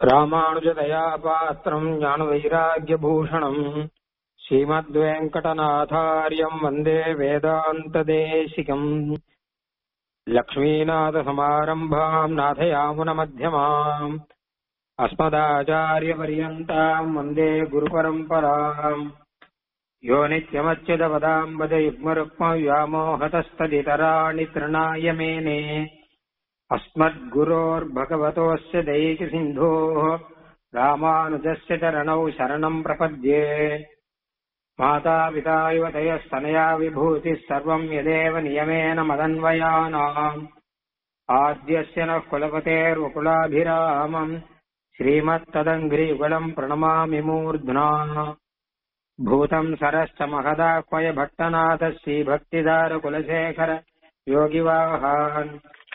ராமானுஜதயா பாத்திரம் ஞானவைராக்கியபூஷணம் ஸ்ரீமத்வேங்கடநாதாரியம் வந்தே வேதாந்ததேசிகம் லக்ஷ்மீநாதசமாரம்பாம் நாதயாமுனமध्यமாம் अस्मदाचार्यपर्यन्ताम् वन्दे गुरुपरम्पराम् यो नित्यमच्युतपदाम्बज युग्मरुक्मव्यामोहतस्तदितराणि तृणाय मेने अस्मद्गुरोर्भगवतोऽस्य दैकसिन्धोः रामानुजस्य चरणौ शरणम् प्रपद्ये मातापिता युवतयस्तनया विभूतिः सर्वम् यदेव नियमेन मदन्वयानाम् आद्यस्य नः कुलपतेर्वकुलाभिरामम् श्रीमत्तदङ्घ्रियुगलम् प्रणमामि मूर्ध्ना भूतम् सरश्च महदाह्वय भट्टनाथ श्रीभक्तिदारकुलशेखर योगिवाहान्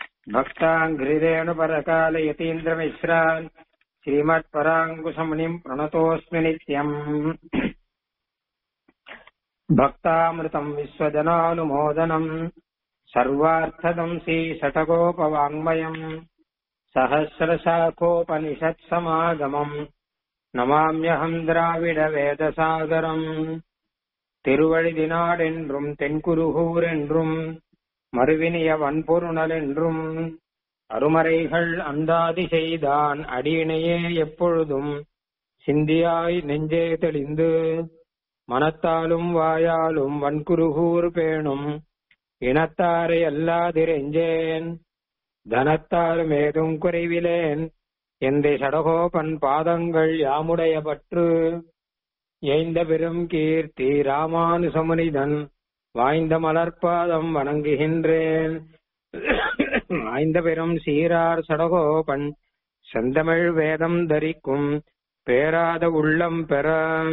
भक्ताङ्घ्रिरेणुपरकालयतीन्द्रमिश्रान् श्रीमत्पराङ्कुशमुनिम् प्रणतोऽस्मि नित्यम् भक्तामृतम् विश्वजनानुमोदनम् सर्वार्थदम् श्रीषटकोपवाङ्मयम् सहस्रशाखोपनिषत्समागमम् நமாமியகம் திராவிட வேதசாகரம் திருவழிதினாட் என்றும் தென்குருகூர் என்றும் மறுவினிய வன்பொருணல் என்றும் அருமறைகள் அந்தாதி செய்தான் அடியினையே எப்பொழுதும் சிந்தியாய் நெஞ்சே தெளிந்து மனத்தாலும் வாயாலும் வன்குருகூர் பேணும் இனத்தாரை அல்லாதிரெஞ்சேன் தனத்தாலும் ஏதும் குறைவிலேன் எந்த சடகோபன் பாதங்கள் யாமுடைய பற்று எய்ந்த பெரும் கீர்த்தி ராமானுசமுனிதன் வாய்ந்த மலர்பாதம் வணங்குகின்றேன் வாய்ந்த பெரும் சீரார் சடகோபன் செந்தமிழ் வேதம் தரிக்கும் பேராத உள்ளம் பெற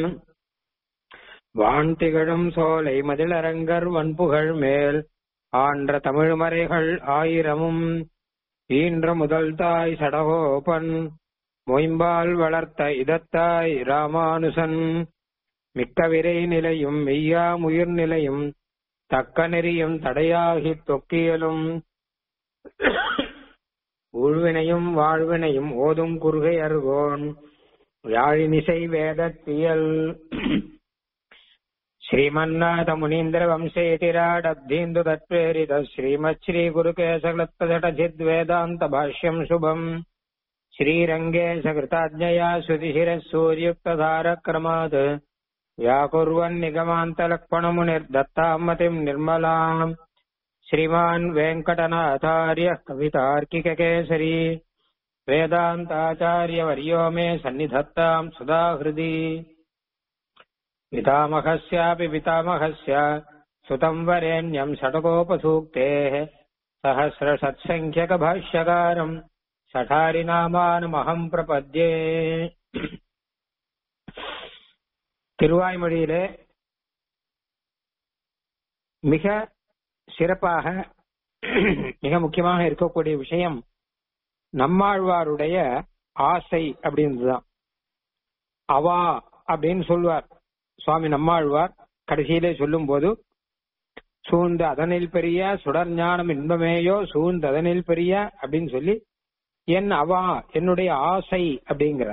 வான் திகழும் சோலை மதிலரங்கர் வன்புகழ் மேல் ஆன்ற தமிழ்மறைகள் ஆயிரமும் ஈன்ற முதல் தாய் சடகோபன் மொயம்பால் வளர்த்த இதத்தாய் ராமானுசன் மிக்க விரை நிலையும் மெய்யா முயிர் நிலையும் தக்க நெறியும் தடையாகி தொக்கியலும் ஊழ்வினையும் வாழ்வினையும் ஓதும் குறுகை அருகோன் யாழினிசை வேதத்தியல் श्रीमन्नाथ मुनीन्द्र वंशेतिराडब्धीन्दु तत्प्रेरित श्रीमत् श्रीगुरुकेशकृत्पदटचिद्वेदान्त भाष्यम् शुभम् श्रीरङ्गेशकृताज्ञया श्रुतिशिरः सूर्युक्तधारक्रमात् व्याकुर्वन्निगमान्तलक्ष्मणमुनिर्दत्ताम् मतिम् निर्मलाम् श्रीमान् वेङ्कटनाथार्यः कवितार्किककेसरी वेदान्ताचार्यवर्यो मे सन्निधत्ताम् सदा हृदि पितामहस्यापि पितामहस्य सुतम् वरेण्यम् षटकोपसूक्तेः सहस्रषत्सङ्ख्यकभाष्यकारम् சட்டாரிநாமானுமகம் பிரபத்யே திருவாய்மொழியிலே மிக சிறப்பாக மிக முக்கியமாக இருக்கக்கூடிய விஷயம் நம்மாழ்வாருடைய ஆசை அப்படின்றதுதான் அவா அப்படின்னு சொல்வார் சுவாமி நம்மாழ்வார் கடைசியிலே சொல்லும் போது சூழ்ந்து அதனில் பெரிய சுடர் ஞானம் இன்பமேயோ சூழ்ந்து அதனில் பெரிய அப்படின்னு சொல்லி என் அவா என்னுடைய ஆசை அப்படிங்கிற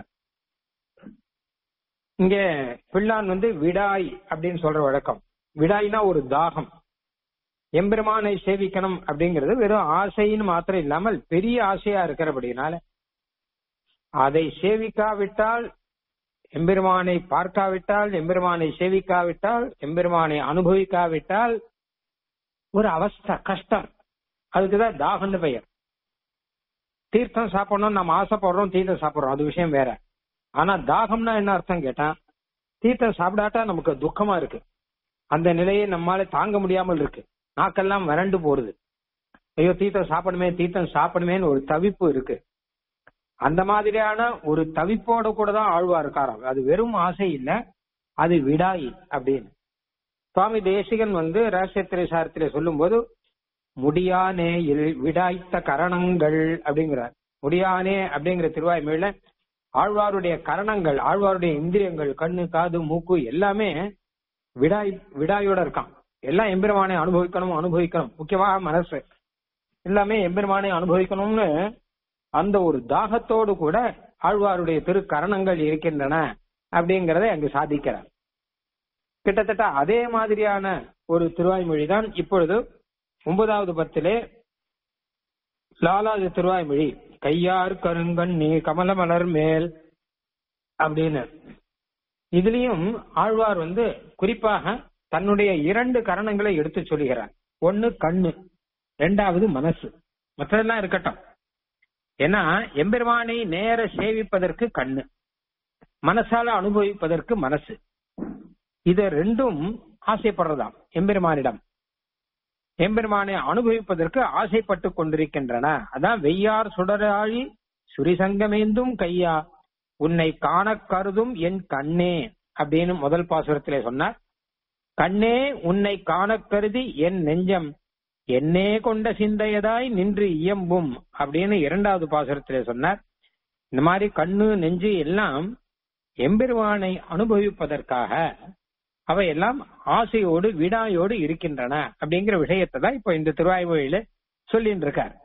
இங்க பிள்ளான் வந்து விடாய் அப்படின்னு சொல்ற வழக்கம் விடாய்னா ஒரு தாகம் எம்பெருமானை சேவிக்கணும் அப்படிங்கிறது வெறும் ஆசைன்னு மாத்திரம் இல்லாமல் பெரிய ஆசையா இருக்கிறபடினால அதை சேவிக்காவிட்டால் எம்பெருமானை பார்க்காவிட்டால் எம்பெருமானை சேவிக்காவிட்டால் எம்பெருமானை அனுபவிக்காவிட்டால் ஒரு அவஸ்தை கஷ்டம் அதுக்குதான் தாகம்னு பெயர் தீர்த்தம் சாப்பிடணும் நம்ம ஆசைப்படுறோம் தீர்த்தம் சாப்பிடுறோம் அது விஷயம் வேற ஆனா தாகம்னா என்ன அர்த்தம் கேட்டா தீர்த்தம் சாப்பிடாட்டா நமக்கு துக்கமா இருக்கு அந்த நிலையை நம்மால தாங்க முடியாமல் இருக்கு நாக்கெல்லாம் வறண்டு போறது ஐயோ தீர்த்தம் சாப்பிடுமே தீர்த்தம் சாப்பிடுமேன்னு ஒரு தவிப்பு இருக்கு அந்த மாதிரியான ஒரு தவிப்போட கூட தான் ஆழ்வா இருக்காராம் அது வெறும் ஆசை இல்ல அது விடாய் அப்படின்னு சுவாமி தேசிகன் வந்து ரகசியத்திரை சாரத்திலே சொல்லும் போது முடியானேயில் விடாய்த்த கரணங்கள் அப்படிங்கிறார் முடியானே அப்படிங்கிற திருவாய்மொழியில ஆழ்வாருடைய கரணங்கள் ஆழ்வாருடைய இந்திரியங்கள் கண்ணு காது மூக்கு எல்லாமே விடாய் விடாயோட இருக்கான் எல்லாம் எம்பெருமானை அனுபவிக்கணும் அனுபவிக்கணும் முக்கியமாக மனசு எல்லாமே எம்பெருமானை அனுபவிக்கணும்னு அந்த ஒரு தாகத்தோடு கூட ஆழ்வாருடைய திருக்கரணங்கள் இருக்கின்றன அப்படிங்கறதை அங்கு சாதிக்கிறார் கிட்டத்தட்ட அதே மாதிரியான ஒரு திருவாய்மொழி தான் இப்பொழுது ஒன்பதாவது பத்திலே லாலாது திருவாய்மொழி கையார் கருங்கண் நீ கமலமலர் மேல் அப்படின்னு இதுலயும் ஆழ்வார் வந்து குறிப்பாக தன்னுடைய இரண்டு கரணங்களை எடுத்து சொல்லுகிறார் ஒன்னு கண்ணு ரெண்டாவது மனசு மற்றதெல்லாம் இருக்கட்டும் ஏன்னா எம்பெருமானை நேர சேவிப்பதற்கு கண்ணு மனசால அனுபவிப்பதற்கு மனசு இத ரெண்டும் ஆசைப்படுறதாம் எம்பெருமானிடம் எம்பெருமானை அனுபவிப்பதற்கு ஆசைப்பட்டு கொண்டிருக்கின்றன அதான் வெய்யார் சுடராழி சுரிசங்கமேந்தும் கையா உன்னை காண கருதும் என் கண்ணே அப்படின்னு முதல் பாசுரத்திலே சொன்னார் கண்ணே உன்னை காண கருதி என் நெஞ்சம் என்னே கொண்ட சிந்தையதாய் நின்று இயம்பும் அப்படின்னு இரண்டாவது பாசுரத்திலே சொன்னார் இந்த மாதிரி கண்ணு நெஞ்சு எல்லாம் எம்பெருவானை அனுபவிப்பதற்காக அவையெல்லாம் ஆசையோடு விடாயோடு இருக்கின்றன அப்படிங்கிற விஷயத்தை தான் இப்போ இந்த திருவாய்மொழியில சொல்லிட்டு இருக்கார்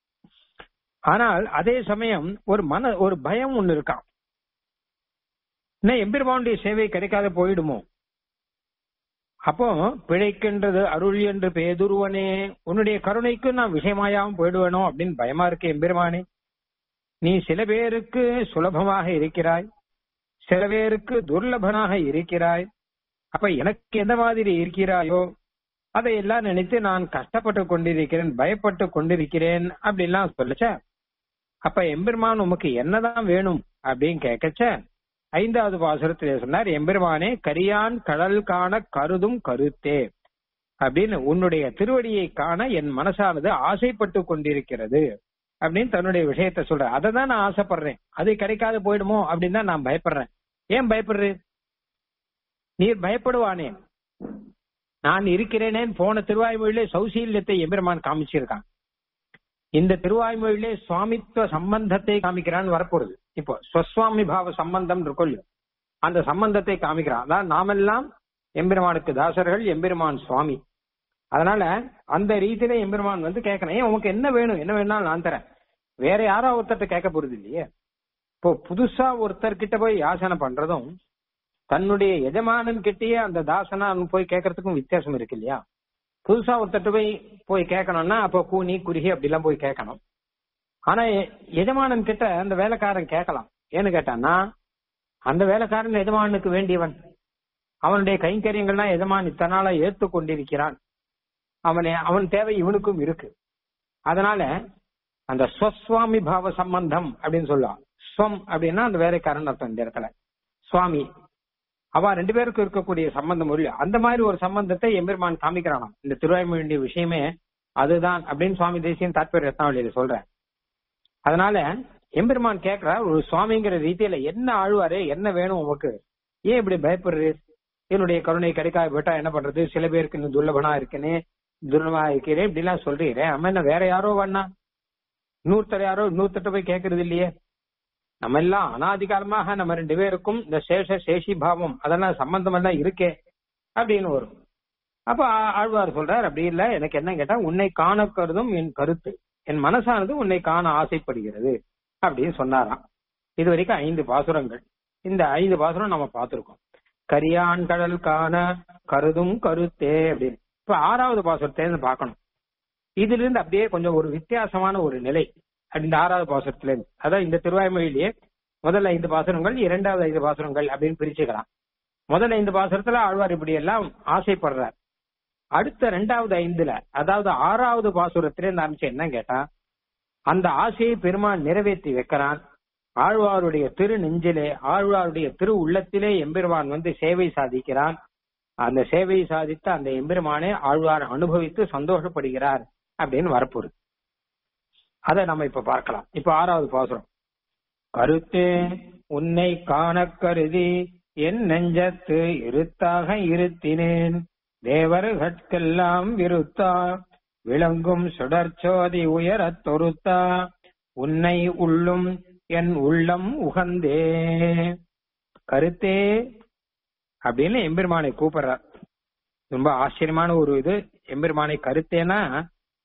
ஆனால் அதே சமயம் ஒரு மன ஒரு பயம் ஒண்ணு இருக்கான் என்ன எம்பெருமானுடைய சேவை கிடைக்காத போயிடுமோ அப்போ பிழைக்கின்றது அருள் என்று பேதுருவனே உன்னுடைய கருணைக்கு நான் விஷயமாயாம போயிடுவேனோ அப்படின்னு பயமா இருக்கு எம்பெருமானே நீ சில பேருக்கு சுலபமாக இருக்கிறாய் சில பேருக்கு துர்லபனாக இருக்கிறாய் அப்ப எனக்கு எந்த மாதிரி இருக்கிறாயோ அதையெல்லாம் நினைத்து நான் கஷ்டப்பட்டு கொண்டிருக்கிறேன் பயப்பட்டு கொண்டிருக்கிறேன் அப்படின்லாம் சொல்லச்ச அப்ப எம்பெருமான் உமக்கு என்னதான் வேணும் அப்படின்னு கேட்கச்ச ஐந்தாவது பாசுரத்திலே சொன்னார் எம்பெருமானே கரியான் கடல் காண கருதும் கருத்தே அப்படின்னு உன்னுடைய திருவடியை காண என் மனசானது ஆசைப்பட்டு கொண்டிருக்கிறது அப்படின்னு தன்னுடைய விஷயத்த சொல்ற அதை தான் நான் ஆசைப்படுறேன் அது கிடைக்காது போயிடுமோ அப்படின்னு தான் நான் பயப்படுறேன் ஏன் பயப்படுறேன் நீர் பயப்படுவானே நான் இருக்கிறேனேன்னு போன திருவாய்மொழியிலே சௌசீல்யத்தை எம்பெருமான் காமிச்சிருக்கான் இந்த திருவாய்மொழியிலே சுவாமித்துவ சம்பந்தத்தை காமிக்கிறான்னு வரப்போறது இப்போ ஸ்வஸ்வாமி பாவ சம்பந்தம் இருக்கும் அந்த சம்பந்தத்தை காமிக்கிறான் அதான் நாமெல்லாம் எம்பெருமானுக்கு தாசர்கள் எம்பெருமான் சுவாமி அதனால அந்த ரீதியில எம்பெருமான் வந்து கேட்கணும் ஏன் உனக்கு என்ன வேணும் என்ன வேணாலும் நான் தரேன் வேற யாரோ ஒருத்தர்ட்ட கேட்க போறது இல்லையே இப்போ புதுசா ஒருத்தர் கிட்ட போய் யாசனை பண்றதும் தன்னுடைய எஜமானன் கிட்டயே அந்த தாசனா போய் கேட்கறதுக்கும் வித்தியாசம் இருக்கு இல்லையா புதுசா ஒருத்தட்டு போய் போய் கேட்கணும்னா அப்போ கூனி குறுகி அப்படிலாம் போய் கேட்கணும் ஆனா எஜமானன் கிட்ட அந்த வேலைக்காரன் கேட்கலாம் ஏன்னு கேட்டான்னா அந்த வேலைக்காரன் எஜமானுக்கு வேண்டியவன் அவனுடைய கைங்கரியங்கள்லாம் எஜமான் இத்தனால ஏத்து கொண்டிருக்கிறான் அவனை அவன் தேவை இவனுக்கும் இருக்கு அதனால அந்த ஸ்வஸ்வாமி பாவ சம்பந்தம் அப்படின்னு சொல்லுவான் ஸ்வம் அப்படின்னா அந்த வேலைக்காரன் அர்த்தம் இந்த இடத்துல சுவாமி அவ ரெண்டு பேருக்கும் இருக்கக்கூடிய சம்பந்தம் இல்லையா அந்த மாதிரி ஒரு சம்பந்தத்தை எம்பெருமான் காமிக்கிறானாம் இந்த திருவாய்மொழிய விஷயமே அதுதான் அப்படின்னு சுவாமி தேசியம் தாற்பய ரத்னாவளியில சொல்றேன் அதனால எம்பெருமான் கேட்கிற ஒரு சுவாமிங்கிற ரீதியில என்ன ஆழ்வாரு என்ன வேணும் உமக்கு ஏன் இப்படி பயப்படுறது என்னுடைய கருணை கிடைக்காத போயிட்டா என்ன பண்றது சில பேருக்கு இன்னும் துர்லபனா இருக்கேனே துர்லபமா இருக்கிறேன் இப்படி எல்லாம் சொல்றீரே அம்மா என்ன வேற யாரோ வேணா இன்னொருத்தர் யாரோ இன்னொருத்தட்ட போய் கேட்கறது இல்லையே நம்ம எல்லாம் அனாதிகாரமாக நம்ம ரெண்டு பேருக்கும் இந்த சேஷ சேஷி பாவம் அதெல்லாம் சம்பந்தம் எல்லாம் இருக்கே அப்படின்னு வரும் அப்ப ஆழ்வார் சொல்றார் அப்படி இல்ல எனக்கு என்ன கேட்டா உன்னை காண கருதும் என் கருத்து என் மனசானது உன்னை காண ஆசைப்படுகிறது அப்படின்னு சொன்னாராம் இது வரைக்கும் ஐந்து பாசுரங்கள் இந்த ஐந்து பாசுரம் நம்ம பார்த்திருக்கோம் கரியான் கடல் காண கருதும் கருத்தே அப்படின்னு இப்ப ஆறாவது பாசுரத்தை பார்க்கணும் இதுல இருந்து அப்படியே கொஞ்சம் ஒரு வித்தியாசமான ஒரு நிலை இந்த ஆறாவது பாசுரத்துல இருந்து அதான் இந்த திருவாய்மொழியிலேயே முதல் ஐந்து பாசுரங்கள் இரண்டாவது ஐந்து பாசுரங்கள் அப்படின்னு பிரிச்சுக்கலாம் முதல் ஐந்து பாசுரத்துல ஆழ்வார் இப்படி எல்லாம் ஆசைப்படுறார் அடுத்த ரெண்டாவது ஐந்துல அதாவது ஆறாவது பாசுரத்திலே இருந்து ஆரம்பிச்சு என்ன கேட்டா அந்த ஆசையை பெருமான் நிறைவேற்றி வைக்கிறான் ஆழ்வாருடைய திரு நெஞ்சிலே ஆழ்வாருடைய திரு உள்ளத்திலே எம்பெருமான் வந்து சேவை சாதிக்கிறான் அந்த சேவையை சாதித்த அந்த எம்பெருமானே ஆழ்வார் அனுபவித்து சந்தோஷப்படுகிறார் அப்படின்னு வரப்போகுது அதை நம்ம இப்ப பார்க்கலாம் இப்ப ஆறாவது பாசுரம் கருத்தே உன்னை காண கருதி என் நெஞ்சத்து இருத்தாக இருத்தினேன் தேவர்கட்கெல்லாம் விருத்தா விளங்கும் சுடர்ச்சோதி உயரத் தொருத்தா உன்னை உள்ளும் என் உள்ளம் உகந்தே கருத்தே அப்படின்னு எம்பெருமானை கூப்பிடுறார் ரொம்ப ஆச்சரியமான ஒரு இது எம்பெருமானை கருத்தேனா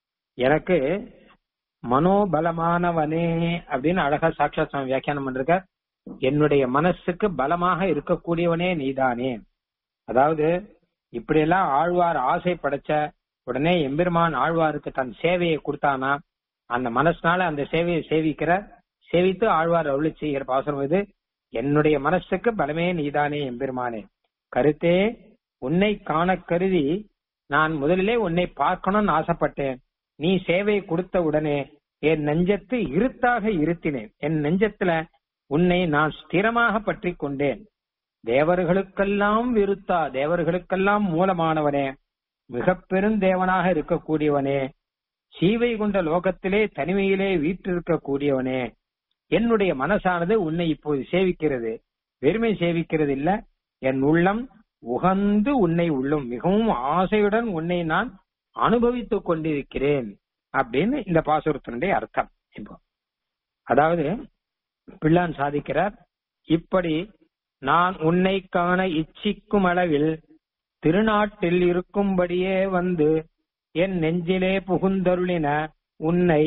எனக்கு மனோபலமானவனே அப்படின்னு அழகா சாட்சா சுவாமி வியாக்கியானம் பண்ணிருக்கார் என்னுடைய மனசுக்கு பலமாக இருக்கக்கூடியவனே நீதானே அதாவது இப்படியெல்லாம் ஆழ்வார் ஆசை படைச்ச உடனே எம்பெருமான் ஆழ்வாருக்கு தன் சேவையை கொடுத்தானா அந்த மனசுனால அந்த சேவையை சேவிக்கிற சேவித்து ஆழ்வார் அருளி செய்கிற பாசனம் இது என்னுடைய மனசுக்கு பலமே நீதானே எம்பெருமானே கருத்தே உன்னை காண கருதி நான் முதலிலே உன்னை பார்க்கணும்னு ஆசைப்பட்டேன் நீ சேவை கொடுத்த உடனே என் நெஞ்சத்து இருத்தாக இருத்தினேன் என் நெஞ்சத்துல உன்னை நான் ஸ்திரமாக பற்றி கொண்டேன் தேவர்களுக்கெல்லாம் விருத்தா தேவர்களுக்கெல்லாம் மூலமானவனே மிக பெருந்தேவனாக இருக்கக்கூடியவனே சீவை கொண்ட லோகத்திலே தனிமையிலே வீற்றிருக்கக்கூடியவனே என்னுடைய மனசானது உன்னை இப்போது சேவிக்கிறது வெறுமை சேவிக்கிறது இல்ல என் உள்ளம் உகந்து உன்னை உள்ளும் மிகவும் ஆசையுடன் உன்னை நான் அனுபவித்துக் கொண்டிருக்கிறேன் அப்படின்னு இந்த பாசுரத்தினுடைய அர்த்தம் இப்போ அதாவது பிள்ளான் சாதிக்கிறார் இப்படி நான் உன்னை காண இச்சிக்கும் அளவில் திருநாட்டில் இருக்கும்படியே வந்து என் நெஞ்சிலே புகுந்தருளின உன்னை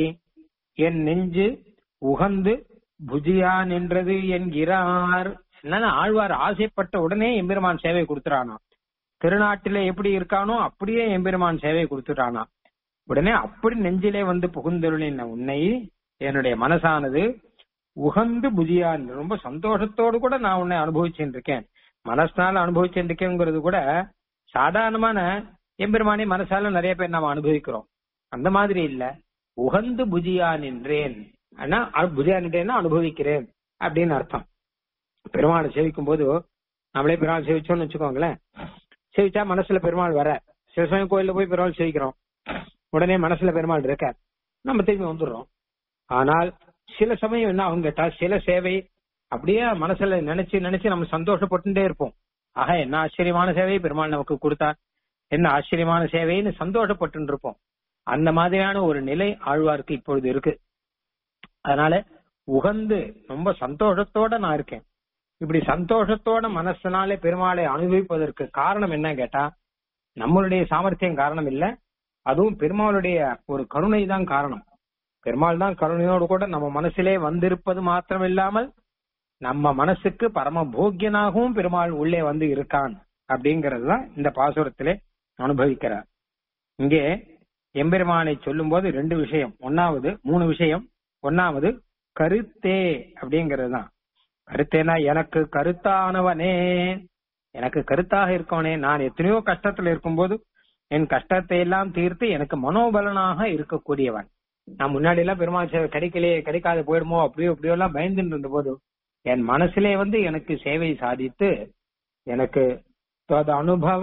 என் நெஞ்சு உகந்து புஜியா நின்றது என்கிறார் என்னன்னா ஆழ்வார் ஆசைப்பட்ட உடனே எம்பெருமான் சேவை கொடுத்துறானா திருநாட்டிலே எப்படி இருக்கானோ அப்படியே எம்பெருமான் சேவை கொடுத்துட்டானா உடனே அப்படி நெஞ்சிலே வந்து புகுந்தருளின உன்னை என்னுடைய மனசானது உகந்து புஜியான் ரொம்ப சந்தோஷத்தோடு கூட நான் உன்னை அனுபவிச்சுட்டு இருக்கேன் மனசனால அனுபவிச்சுட்டு இருக்கேங்கிறது கூட சாதாரணமான எம்பெருமானே மனசால நிறைய பேர் நாம அனுபவிக்கிறோம் அந்த மாதிரி இல்ல உகந்து புஜியா நின்றேன் ஆனா புஜியா நின்றேன்னா அனுபவிக்கிறேன் அப்படின்னு அர்த்தம் பெருமாளை சேவிக்கும் போது நம்மளே பெருமாள் சேவிச்சோம்னு வச்சுக்கோங்களேன் சேவிச்சா மனசுல பெருமாள் வர சில சமயம் கோயில்ல போய் பெருமாள் சேவிக்கிறோம் உடனே மனசுல பெருமாள் இருக்கார் நம்ம திரும்பி வந்துடுறோம் ஆனால் சில சமயம் என்ன அவங்க கேட்டா சில சேவை அப்படியே மனசுல நினைச்சு நினைச்சு நம்ம சந்தோஷப்பட்டுட்டே இருப்போம் ஆக என்ன ஆச்சரியமான சேவை பெருமாள் நமக்கு கொடுத்தார் என்ன ஆச்சரியமான சேவைன்னு சந்தோஷப்பட்டு இருப்போம் அந்த மாதிரியான ஒரு நிலை ஆழ்வாருக்கு இப்பொழுது இருக்கு அதனால உகந்து ரொம்ப சந்தோஷத்தோட நான் இருக்கேன் இப்படி சந்தோஷத்தோட மனசனாலே பெருமாளை அனுபவிப்பதற்கு காரணம் என்ன கேட்டா நம்மளுடைய சாமர்த்தியம் காரணம் இல்ல அதுவும் பெருமாளுடைய ஒரு கருணை தான் காரணம் பெருமாள் தான் கருணையோடு கூட நம்ம மனசிலே வந்திருப்பது மாத்திரம் இல்லாமல் நம்ம மனசுக்கு பரம போக்கியனாகவும் பெருமாள் உள்ளே வந்து இருக்கான் அப்படிங்கிறது தான் இந்த பாசுரத்திலே அனுபவிக்கிறார் இங்கே எம்பெருமானை சொல்லும் போது ரெண்டு விஷயம் ஒன்னாவது மூணு விஷயம் ஒன்னாவது கருத்தே அப்படிங்கிறது தான் கருத்தேனா எனக்கு கருத்தானவனே எனக்கு கருத்தாக இருக்கவனே நான் எத்தனையோ கஷ்டத்துல இருக்கும்போது என் கஷ்டத்தை எல்லாம் தீர்த்து எனக்கு மனோபலனாக இருக்கக்கூடியவன் நான் முன்னாடி எல்லாம் பெருமாள் சேவை கிடைக்கலையே கிடைக்காது போயிடுமோ அப்படியோ அப்படியோ எல்லாம் பயந்துட்டு இருந்த போது என் மனசிலே வந்து எனக்கு சேவை சாதித்து எனக்கு தொத அனுபவ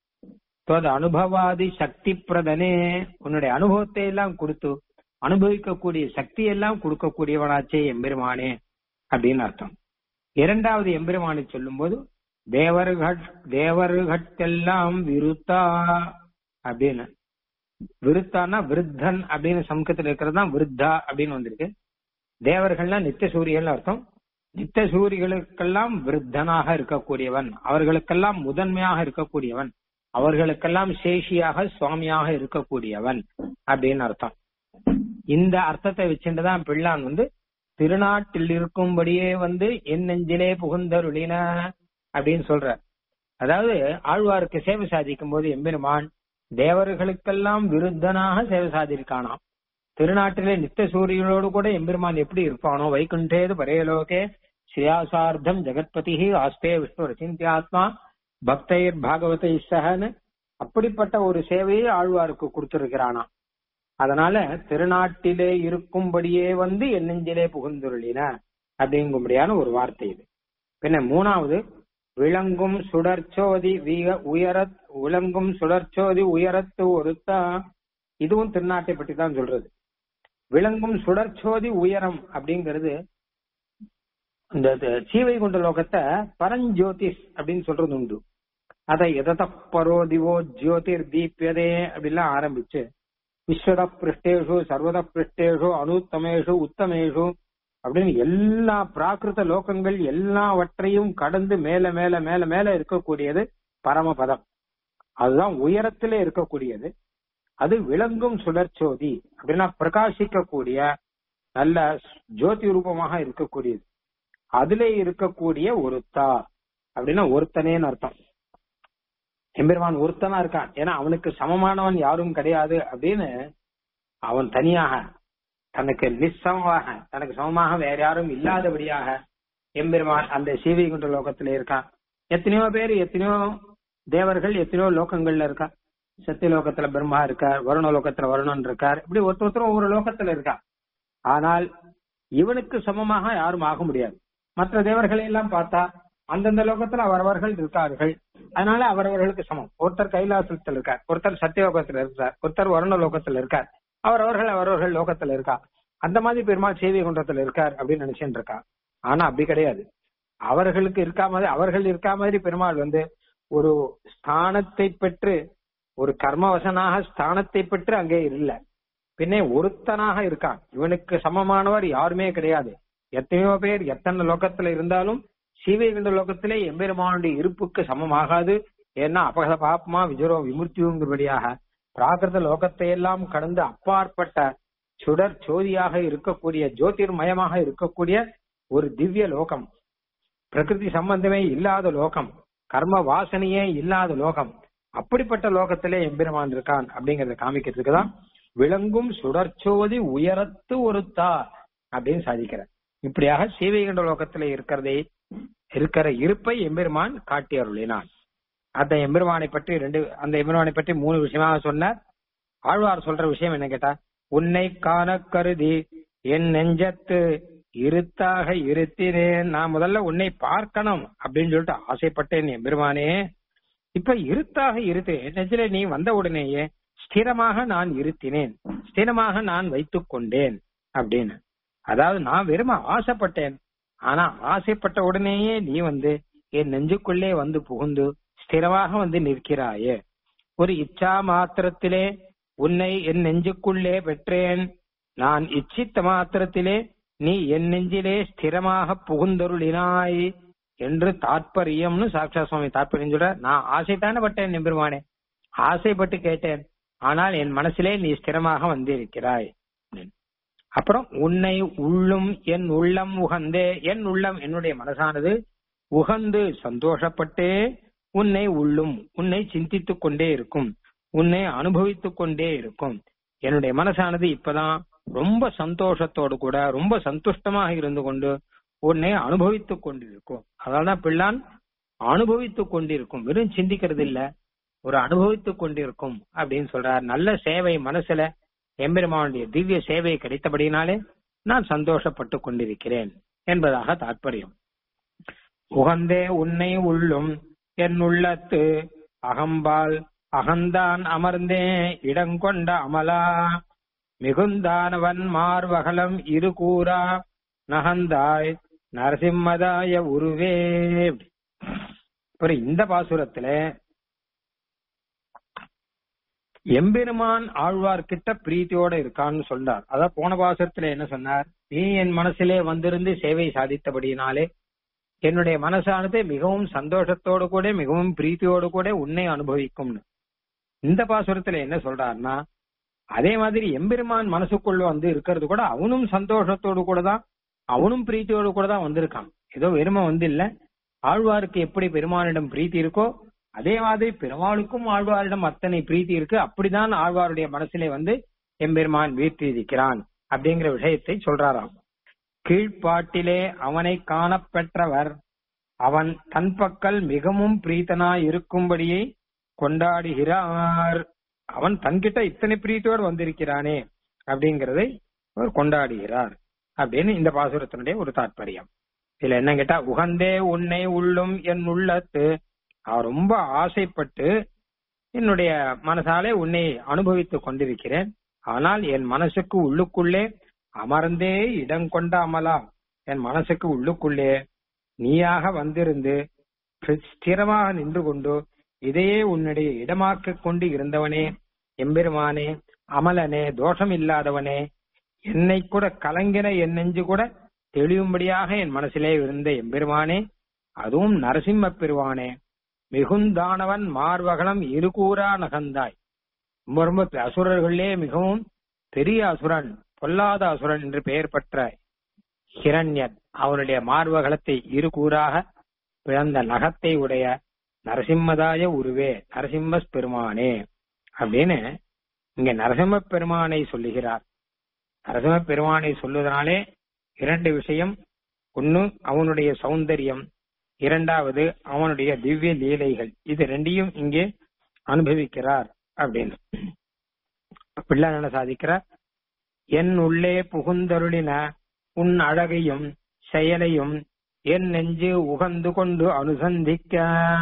தொத அனுபவாதி சக்தி பிரதனே உன்னுடைய அனுபவத்தை எல்லாம் கொடுத்து அனுபவிக்கக்கூடிய சக்தி எல்லாம் கொடுக்கக்கூடியவனாச்சே எம்பெருமானே அப்படின்னு அர்த்தம் இரண்டாவது எம்பெருமானை சொல்லும் போது தேவர்கள் தேவர்களெல்லாம் விருத்தா அப்படின்னு விருத்தானா விருத்தன் அப்படின்னு சமூகத்தில் இருக்கிறது தான் விருத்தா அப்படின்னு வந்திருக்கு தேவர்கள்னா நித்திய சூரியன் அர்த்தம் நித்திய சூரியர்களுக்கெல்லாம் விருத்தனாக இருக்கக்கூடியவன் அவர்களுக்கெல்லாம் முதன்மையாக இருக்கக்கூடியவன் அவர்களுக்கெல்லாம் சேஷியாக சுவாமியாக இருக்கக்கூடியவன் அப்படின்னு அர்த்தம் இந்த அர்த்தத்தை வச்சுட்டுதான் பிள்ளான் வந்து திருநாட்டில் இருக்கும்படியே வந்து என் நெஞ்சிலே புகுந்தருளின அப்படின்னு சொல்ற அதாவது ஆழ்வாருக்கு சேவை சாதிக்கும் போது எம்பெருமான் தேவர்களுக்கெல்லாம் விருத்தனாக சேவை சாதிருக்கானாம் திருநாட்டிலே நித்த சூரியனோடு கூட எம்பெருமான் எப்படி இருப்பானோ வைகுண்டேது பரேலோகே ஸ்ரீயாசார்த்தம் ஜெகத்பதி ஆஸ்தே விஷ்ணு ரச்சிந்தியாத்மா பக்தைர் பாகவதை சகன்னு அப்படிப்பட்ட ஒரு சேவையை ஆழ்வாருக்கு கொடுத்திருக்கிறானாம் அதனால திருநாட்டிலே இருக்கும்படியே வந்து என் நெஞ்சிலே புகுந்துருளின அப்படிங்கும்படியான ஒரு வார்த்தை இது பின்ன மூணாவது விளங்கும் சுடர்ச்சோதி வீக உயரத் விளங்கும் சுடர்ச்சோதி உயரத்து ஒருத்தா இதுவும் திருநாட்டை பற்றி தான் சொல்றது விளங்கும் சுடர்ச்சோதி உயரம் அப்படிங்கிறது இந்த சீவை கொண்ட லோகத்தை பரஞ்சோதிஷ் அப்படின்னு சொல்றது உண்டு அதை எதத பரோதிவோ ஜோதிர் தீபியதே அப்படிலாம் ஆரம்பிச்சு விஸ்வத பிருஷ்டேஷு சர்வத பிருஷ்டேஷு அனுத்தமேஷு உத்தமேஷு அப்படின்னு எல்லா பிராகிருத லோகங்கள் எல்லாவற்றையும் கடந்து மேல மேல மேல மேல இருக்கக்கூடியது பரமபதம் அதுதான் உயரத்திலே இருக்கக்கூடியது அது விளங்கும் சுடர்ச்சோதி அப்படின்னா பிரகாசிக்கக்கூடிய நல்ல ஜோதி ரூபமாக இருக்கக்கூடியது அதிலே இருக்கக்கூடிய ஒருத்தா அப்படின்னா ஒருத்தனேன்னு அர்த்தம் எம்பெருமான் ஒருத்தனா இருக்கான் ஏன்னா அவனுக்கு சமமானவன் யாரும் கிடையாது அப்படின்னு அவன் தனியாக தனக்கு நிச்சமமாக தனக்கு சமமாக வேற யாரும் இல்லாதபடியாக எம்பெருமான் அந்த சீவைகுண்ட லோகத்துல இருக்கான் எத்தனையோ பேர் எத்தனையோ தேவர்கள் எத்தனையோ லோகங்கள்ல இருக்கா சத்திய லோகத்துல பிரம்மா இருக்கார் வருண லோகத்துல வருணன் இருக்கார் இப்படி ஒருத்தர் ஒருத்தர் ஒவ்வொரு லோகத்துல இருக்கா ஆனால் இவனுக்கு சமமாக யாரும் ஆக முடியாது மற்ற தேவர்களை எல்லாம் பார்த்தா அந்தந்த லோகத்துல அவரவர்கள் இருக்கார்கள் அதனால அவரவர்களுக்கு சமம் ஒருத்தர் கைலாசத்தில் இருக்கார் ஒருத்தர் சத்தியலோகத்துல இருக்கார் ஒருத்தர் வருண லோகத்துல இருக்கார் அவரவர்கள் அவரவர்கள் லோகத்துல இருக்கா அந்த மாதிரி பெருமாள் சேவை குன்றத்துல இருக்கார் அப்படின்னு நினைச்சுட்டு இருக்கா ஆனா அப்படி கிடையாது அவர்களுக்கு இருக்கா மாதிரி அவர்கள் இருக்கா மாதிரி பெருமாள் வந்து ஒரு ஸ்தானத்தை பெற்று ஒரு கர்மவசனாக ஸ்தானத்தை பெற்று அங்கே இல்ல பின்னே ஒருத்தனாக இருக்கான் இவனுக்கு சமமானவர் யாருமே கிடையாது எத்தனையோ பேர் எத்தனை லோகத்துல இருந்தாலும் சீவைகுண்ட லோகத்திலே எம்பெருமானுடைய இருப்புக்கு சமமாகாது ஏன்னா அபகத பாப்பமா விஜரோ விமுர்த்தியுங்கிறபடியாக பிராகிருத லோகத்தை எல்லாம் கடந்து அப்பாற்பட்ட சுடர் ஜோதியாக இருக்கக்கூடிய ஜோதிர்மயமாக இருக்கக்கூடிய ஒரு திவ்ய லோகம் பிரகிருதி சம்பந்தமே இல்லாத லோகம் கர்ம வாசனையே இல்லாத லோகம் அப்படிப்பட்ட லோகத்திலே எம்பெருமான் இருக்கான் அப்படிங்கறத காமிக்கிறதுக்கு தான் விளங்கும் சுடர்ச்சோதி உயரத்து ஒருத்தா அப்படின்னு சாதிக்கிறார் இப்படியாக சீவைகண்ட லோகத்துல இருக்கிறதை இருக்கிற இருப்பை எம்பெருமான் காட்டி அருளினான் அந்த எம்பெருமானை பற்றி ரெண்டு அந்த எம்பெருமானை பற்றி மூணு விஷயமாக சொன்னார் ஆழ்வார் சொல்ற விஷயம் என்ன கேட்டா உன்னை காண கருதி என் நெஞ்சத்து இருத்தாக இருத்தினேன் நான் முதல்ல உன்னை பார்க்கணும் அப்படின்னு சொல்லிட்டு ஆசைப்பட்டேன் எம்பெருமானே இப்ப இருத்தாக இருத்தேன் நெஞ்சில நீ வந்த உடனேயே ஸ்திரமாக நான் இருத்தினேன் ஸ்திரமாக நான் வைத்துக் கொண்டேன் அப்படின்னு அதாவது நான் வெறும ஆசைப்பட்டேன் ஆனா ஆசைப்பட்ட உடனேயே நீ வந்து என் நெஞ்சுக்குள்ளே வந்து புகுந்து ஸ்திரமாக வந்து நிற்கிறாயே ஒரு இச்சா மாத்திரத்திலே உன்னை என் நெஞ்சுக்குள்ளே பெற்றேன் நான் இச்சித்த மாத்திரத்திலே நீ என் நெஞ்சிலே ஸ்திரமாக புகுந்தருளினாய் என்று தாற்பயம்னு சாட்சா சுவாமி தாற்பயம் சொல்ற நான் ஆசைத்தானே பட்டேன் நெம்பெருமானே ஆசைப்பட்டு கேட்டேன் ஆனால் என் மனசிலே நீ ஸ்திரமாக வந்திருக்கிறாய் அப்புறம் உன்னை உள்ளும் என் உள்ளம் உகந்தே என் உள்ளம் என்னுடைய மனசானது உகந்து சந்தோஷப்பட்டே உன்னை உள்ளும் உன்னை சிந்தித்துக் கொண்டே இருக்கும் உன்னை அனுபவித்துக் கொண்டே இருக்கும் என்னுடைய மனசானது இப்பதான் ரொம்ப சந்தோஷத்தோடு கூட ரொம்ப சந்துஷ்டமாக இருந்து கொண்டு உன்னை அனுபவித்துக் கொண்டிருக்கும் அதனால்தான் பிள்ளான் அனுபவித்துக் கொண்டிருக்கும் வெறும் சிந்திக்கிறது இல்ல ஒரு அனுபவித்துக் கொண்டிருக்கும் அப்படின்னு சொல்றார் நல்ல சேவை மனசுல எம்பெருமானுடைய திவ்ய சேவை கிடைத்தபடினாலே நான் சந்தோஷப்பட்டு கொண்டிருக்கிறேன் என்பதாக தாற்பயம் உகந்தே உன்னை உள்ளும் என் உள்ளத்து அகம்பால் அகந்தான் அமர்ந்தே இடங்கொண்ட அமலா மிகுந்தானவன் மார்வகலம் இரு கூறா நகந்தாய் நரசிம்மதாய உருவே அப்புறம் இந்த பாசுரத்துல எம்பெருமான் ஆழ்வார்கிட்ட பிரீத்தியோட இருக்கான்னு சொன்னார் அதான் போன பாசுரத்துல என்ன சொன்னார் நீ என் மனசிலே வந்திருந்து சேவை சாதித்தபடியினாலே என்னுடைய மனசானது மிகவும் சந்தோஷத்தோடு கூட மிகவும் பிரீத்தியோடு கூட உன்னை அனுபவிக்கும்னு இந்த பாசுரத்துல என்ன சொல்றாருன்னா அதே மாதிரி எம்பெருமான் மனசுக்குள்ள வந்து இருக்கிறது கூட அவனும் சந்தோஷத்தோடு கூட தான் அவனும் பிரீத்தியோடு கூட தான் வந்திருக்கான் ஏதோ வெறுமை வந்து இல்ல ஆழ்வாருக்கு எப்படி பெருமானிடம் பிரீத்தி இருக்கோ அதே மாதிரி பெருமாளுக்கும் ஆழ்வாரிடம் அத்தனை பிரீத்தி இருக்கு அப்படிதான் ஆழ்வாருடைய மனசிலே வந்து எம்பெருமான் வீற்றிருக்கிறான் அப்படிங்கிற விஷயத்தை சொல்றாராம் கீழ்ப்பாட்டிலே அவனை காணப்பெற்றவர் அவன் தன் பக்கல் மிகவும் பிரீத்தனாய் இருக்கும்படியே கொண்டாடுகிறார் அவன் தன்கிட்ட இத்தனை பிரீத்தியோடு வந்திருக்கிறானே அப்படிங்கறதை அவர் கொண்டாடுகிறார் அப்படின்னு இந்த பாசுரத்தினுடைய ஒரு தாற்பயம் இதுல என்ன கேட்டா உகந்தே உன்னை உள்ளும் என் உள்ளத்து நான் ரொம்ப ஆசைப்பட்டு என்னுடைய மனசாலே உன்னை அனுபவித்துக் கொண்டிருக்கிறேன் ஆனால் என் மனசுக்கு உள்ளுக்குள்ளே அமர்ந்தே இடம் கொண்ட அமலா என் மனசுக்கு உள்ளுக்குள்ளே நீயாக வந்திருந்து ஸ்திரமாக நின்று கொண்டு இதையே உன்னுடைய இடமாக்கிக் கொண்டு இருந்தவனே எம்பெருமானே அமலனே தோஷம் இல்லாதவனே என்னை கூட கலங்கின என் நெஞ்சு கூட தெளியும்படியாக என் மனசிலே இருந்த எம்பெருமானே அதுவும் நரசிம்ம பெருவானே மிகுந்தானவன் மார்வகலம் இருகூறா நகந்தாய் ரொம்ப ரொம்ப அசுரர்களே மிகவும் பெரிய அசுரன் பொல்லாத அசுரன் என்று பெயர் பெற்ற ஹிரண்யன் அவனுடைய மார்பகலத்தை இரு கூறாக பிளந்த நகத்தை உடைய நரசிம்மதாய உருவே நரசிம்ம பெருமானே அப்படின்னு இங்க நரசிம்ம பெருமானை சொல்லுகிறார் நரசிம்ம பெருமானை சொல்லுவதனாலே இரண்டு விஷயம் ஒன்னு அவனுடைய சௌந்தரியம் இரண்டாவது அவனுடைய திவ்ய லீலைகள் இது ரெண்டையும் இங்கே அனுபவிக்கிறார் அப்படின்னு பிள்ளை என்ன சாதிக்கிறார் என் உள்ளே புகுந்தருளின உன் அழகையும் செயலையும் என் நெஞ்சு உகந்து கொண்டு அனுசந்திக்க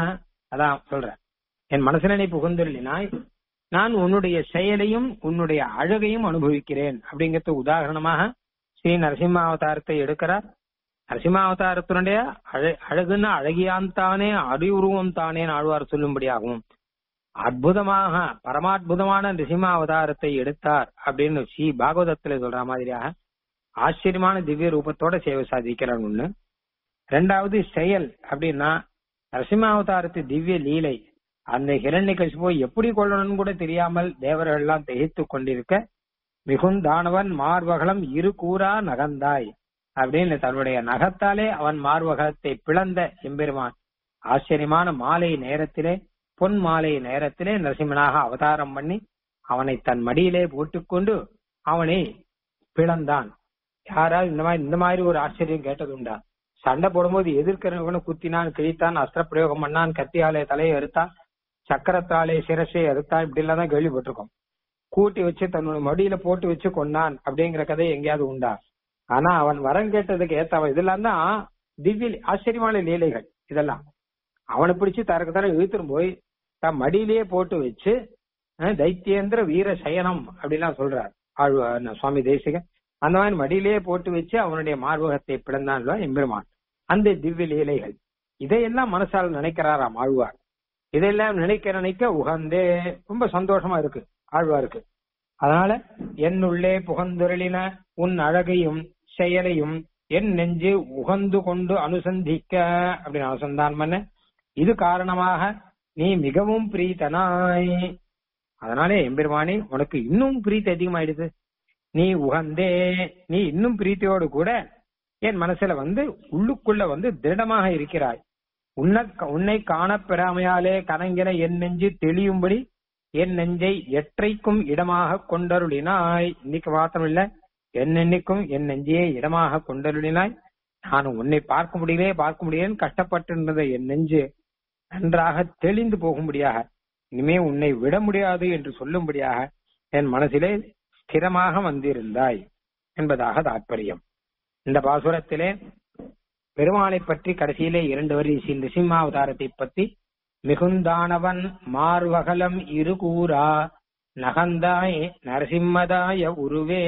அதான் சொல்ற என் மனசுல நீ புகுந்தருளினாய் நான் உன்னுடைய செயலையும் உன்னுடைய அழகையும் அனுபவிக்கிறேன் அப்படிங்கிறது உதாரணமாக ஸ்ரீ நரசிம்ம அவதாரத்தை எடுக்கிறார் நரசிம்ம அவதாரத்தினுடைய அழ- அழகுன்னா அழகியான் தானே அறிவுருவம் தானே ஆழ்வார் சொல்லும்படியாகும் அற்புதமாக பரமாத்புதமான நரசிம்ம அவதாரத்தை எடுத்தார் அப்படின்னு ஸ்ரீ பாகவதத்துல சொல்ற மாதிரியாக ஆச்சரியமான திவ்ய ரூபத்தோட சேவை சாதிக்கிறார் ஒண்ணு ரெண்டாவது செயல் அப்படின்னா நரசிம்ம அவதாரத்து திவ்ய லீலை அந்த ஹிரண்யகசிபு எப்படி கொள்ளணும்னு கூட தெரியாமல் தேவர்கள் எல்லாம் திகைத்து கொண்டிருக்க மிகுந்தானவன் மார்பகலம் இரு கூறா நகந்தாய் அப்படின்னு தன்னுடைய நகத்தாலே அவன் மார்பகலத்தை பிளந்த எம்பெருமான் ஆச்சரியமான மாலை நேரத்திலே பொன் மாலை நேரத்திலே நரசிம்மனாக அவதாரம் பண்ணி அவனை தன் மடியிலே போட்டுக்கொண்டு அவனை பிளந்தான் யாராவது இந்த மாதிரி இந்த மாதிரி ஒரு ஆச்சரியம் கேட்டது உண்டா சண்டை போடும்போது எதிர்க்கிறவன குத்தினான் கிழித்தான் அஸ்திர பிரயோகம் பண்ணான் கத்தியாலே தலையை அறுத்தான் சக்கரத்தாலே சிரசை அறுத்தான் இப்படி எல்லாம் தான் கேள்விப்பட்டிருக்கோம் கூட்டி வச்சு தன்னோட மடியில போட்டு வச்சு கொண்டான் அப்படிங்கிற கதை எங்கேயாவது உண்டா ஆனா அவன் வரம் கேட்டதுக்கு ஏத்தவன் இதெல்லாம் தான் திவ்ய ஆச்சரியமான லீலைகள் இதெல்லாம் அவனை பிடிச்சு தரக்கு தர இழுத்துரும் போய் தன் மடியிலேயே போட்டு வச்சு அஹ், தைத்தியேந்திர வீர சயனம் அப்படிலாம் சொல்றார் ஆழ்வா சுவாமி தேசிகன் அந்த மாதிரி மடியிலேயே போட்டு வச்சு அவனுடைய மார்பகத்தை பிளந்தான்ல எம்பெருமான் அந்த திவ்ய லீலைகள் இதையெல்லாம் மனசால் நினைக்கிறாராம் ஆழ்வார் இதெல்லாம் நினைக்க நினைக்க உகந்தே ரொம்ப சந்தோஷமா இருக்கு ஆழ்வாருக்கு அதனால என்னுள்ளே புகந்துருளின உன் அழகையும் செயலையும் என் நெஞ்சு உகந்து கொண்டு அனுசந்திக்க அப்படின்னு அனுசந்தான் பண்ண இது காரணமாக நீ மிகவும் பிரீத்தனாய் அதனாலே எம்பெருமானே உனக்கு இன்னும் பிரீத்தி அதிகமாயிடுது நீ உகந்தே நீ இன்னும் பிரீத்தியோடு கூட என் மனசுல வந்து உள்ளுக்குள்ள வந்து திருடமாக இருக்கிறாய் உன்னை உன்னை காணப்பெறாமையாலே கனங்கிற என் நெஞ்சு தெளியும்படி என் நெஞ்சை எற்றைக்கும் இடமாக கொண்டருளினாய் இன்னைக்கு மாத்திரம் இல்ல என்னென்னைக்கும் என் நெஞ்சையே இடமாக கொண்டருளினாய் நான் உன்னை பார்க்க முடியலே பார்க்க முடியலன்னு கஷ்டப்பட்டிருந்தது என் நெஞ்சு நன்றாக தெளிந்து போகும்படியாக இனிமே உன்னை விட முடியாது என்று சொல்லும்படியாக என் மனசிலே ஸ்திரமாக வந்திருந்தாய் என்பதாக தாற்பயம் இந்த பாசுரத்திலே பெருமாளை பற்றி கடைசியிலே இரண்டு வரி ஸ்ரீ நிசிம்மாவதாரத்தை பற்றி மிகுந்தானவன் மார்வகலம் இரு கூறா நகந்தாய் நரசிம்மதாய உருவே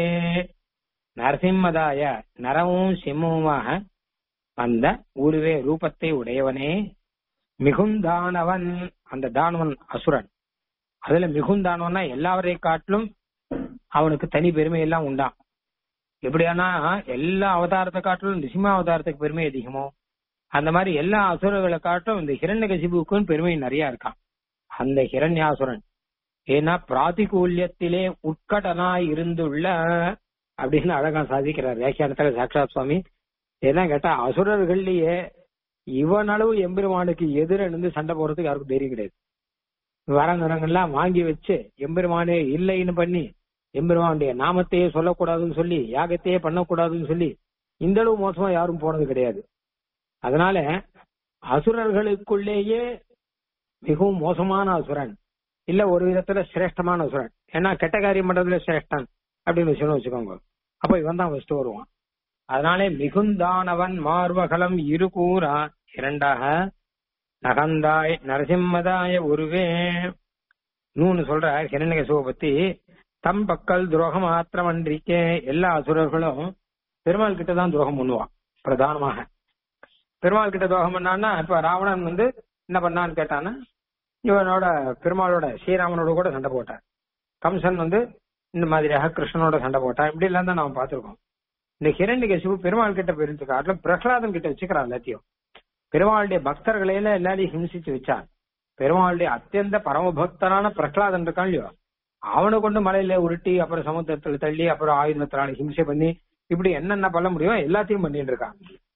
நரசிம்மதாய நரமும் சிம்மவுமாக அந்த உருவே ரூபத்தை உடையவனே மிகுந்தானவன் அந்த தானவன் அசுரன் அதுல மிகுந்தானவன்னா எல்லாவரை காட்டிலும் அவனுக்கு தனி பெருமை எல்லாம் உண்டாம் எப்படியானா எல்லா அவதாரத்தை காட்டிலும் நிசிம்ம அவதாரத்துக்கு பெருமை அதிகமோ அந்த மாதிரி எல்லா அசுரர்களை காட்டும் இந்த ஹிரண்யகசிபுக்கும் பெருமை நிறைய இருக்கான் அந்த ஹிரண்யாசுரன் ஏன்னா பிராதிகூல்யத்திலே உட்கடனாய் இருந்துள்ள அப்படின்னு அழகா சாதிக்கிறார் வியாக்கியானத்துல சாட்சாத் சுவாமி ஏன்னா கேட்டா அசுரர்கள்லயே இவன் அளவு எம்பெருமானுக்கு எதிர இருந்து சண்டை போடுறதுக்கு யாருக்கும் தைரியம் கிடையாது வரங்கரங்கள்லாம் வாங்கி வச்சு எம்பெருமானே இல்லைன்னு பண்ணி எம்பெருமானுடைய நாமத்தையே சொல்லக்கூடாதுன்னு சொல்லி யாகத்தையே பண்ணக்கூடாதுன்னு சொல்லி இந்த அளவு மோசமா யாரும் போனது கிடையாது அதனால அசுரர்களுக்குள்ளேயே மிகவும் மோசமான அசுரன் இல்ல ஒரு விதத்துல சிரேஷ்டமான அசுரன் ஏன்னா கெட்ட காரியம் பண்றதுல சிரேஷ்டன் அப்படின்னு விஷயம் வச்சுக்கோங்க அப்ப இவன் தான் ஃபர்ஸ்ட் வருவான் அதனாலே மிகுந்தானவன் மார்வகலம் இரு கூறா இரண்டாக நகந்தாய் நரசிம்மதாய உருவே இன்னொன்னு சொல்ற ஹிரண்யகசுவை பத்தி தம் பக்கல் துரோகம் மாத்திரமன்றிக்கே எல்லா அசுரர்களும் பெருமாள் கிட்ட தான் துரோகம் பண்ணுவான் பிரதானமாக பெருமாள் கிட்ட துரோகம் பண்ணான்னா இப்ப ராவணன் வந்து என்ன பண்ணான்னு கேட்டான்னா இவனோட பெருமாளோட ஸ்ரீராமனோட கூட சண்டை போட்டான் கம்சன் வந்து இந்த மாதிரியாக கிருஷ்ணனோட சண்டை போட்டான் இப்படி எல்லாம் தான் நாம பார்த்திருக்கோம் இந்த ஹிரண்யகசிபு பெருமாள் கிட்ட பெருந்து காட்டிலும் பிரகலாதன் கிட்ட வச்சுக்கிறான் எல்லாத்தையும் பெருமாளுடைய பக்தர்களை எல்லாம் எல்லாரையும் ஹிம்சிச்சு வச்சான் பெருமாளுடைய அத்தியந்த பரமபக்தனான பிரகலாதன் இருக்கான் இல்லையோ அவனை கொண்டு மலையில உருட்டி அப்புறம் சமுத்திரத்துல தள்ளி அப்புறம் ஆயுதத்தினால ஹிம்சை பண்ணி இப்படி என்னென்ன பண்ண முடியும் எல்லாத்தையும் பண்ணிட்டு இருக்கான்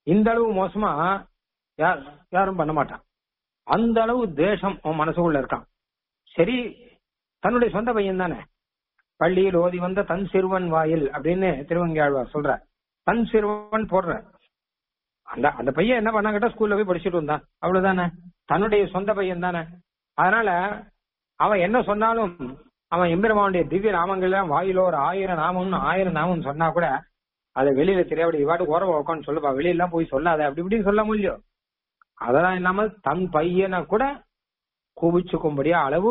இந்த அளவு மோசமா யார் யாரும் பண்ண மாட்டான் அந்த அளவு தேசம் உன் மனசுக்குள்ள இருக்கான் சரி தன்னுடைய சொந்த பையன் தானே பள்ளியில் ஓதி வந்த தன் சிறுவன் வாயில் அப்படின்னு திருவங்கியாழ்வார் சொல்ற தன் சிறுவன் போடுற அந்த அந்த பையன் என்ன பண்ணா கேட்டா ஸ்கூல்ல போய் படிச்சுட்டு வந்தான் அவ்வளவுதானே தன்னுடைய சொந்த பையன் தானே அதனால அவன் என்ன சொன்னாலும் அவன் எம்பெருமானுடைய திவ்ய நாமங்கள்ல வாயில ஒரு ஆயிரம் நாமம்னு ஆயிரம் நாமம் சொன்னா கூட அதை வெளியில தெரியாத இவாட்டு உறவ உட்காந்து சொல்லுப்பா வெளியெல்லாம் போய் சொல்லாத அப்படி இப்படின்னு சொல்ல முடியும் அதெல்லாம் இல்லாமல் தன் பையனை கூட குவிச்சுக்கும்படியா அளவு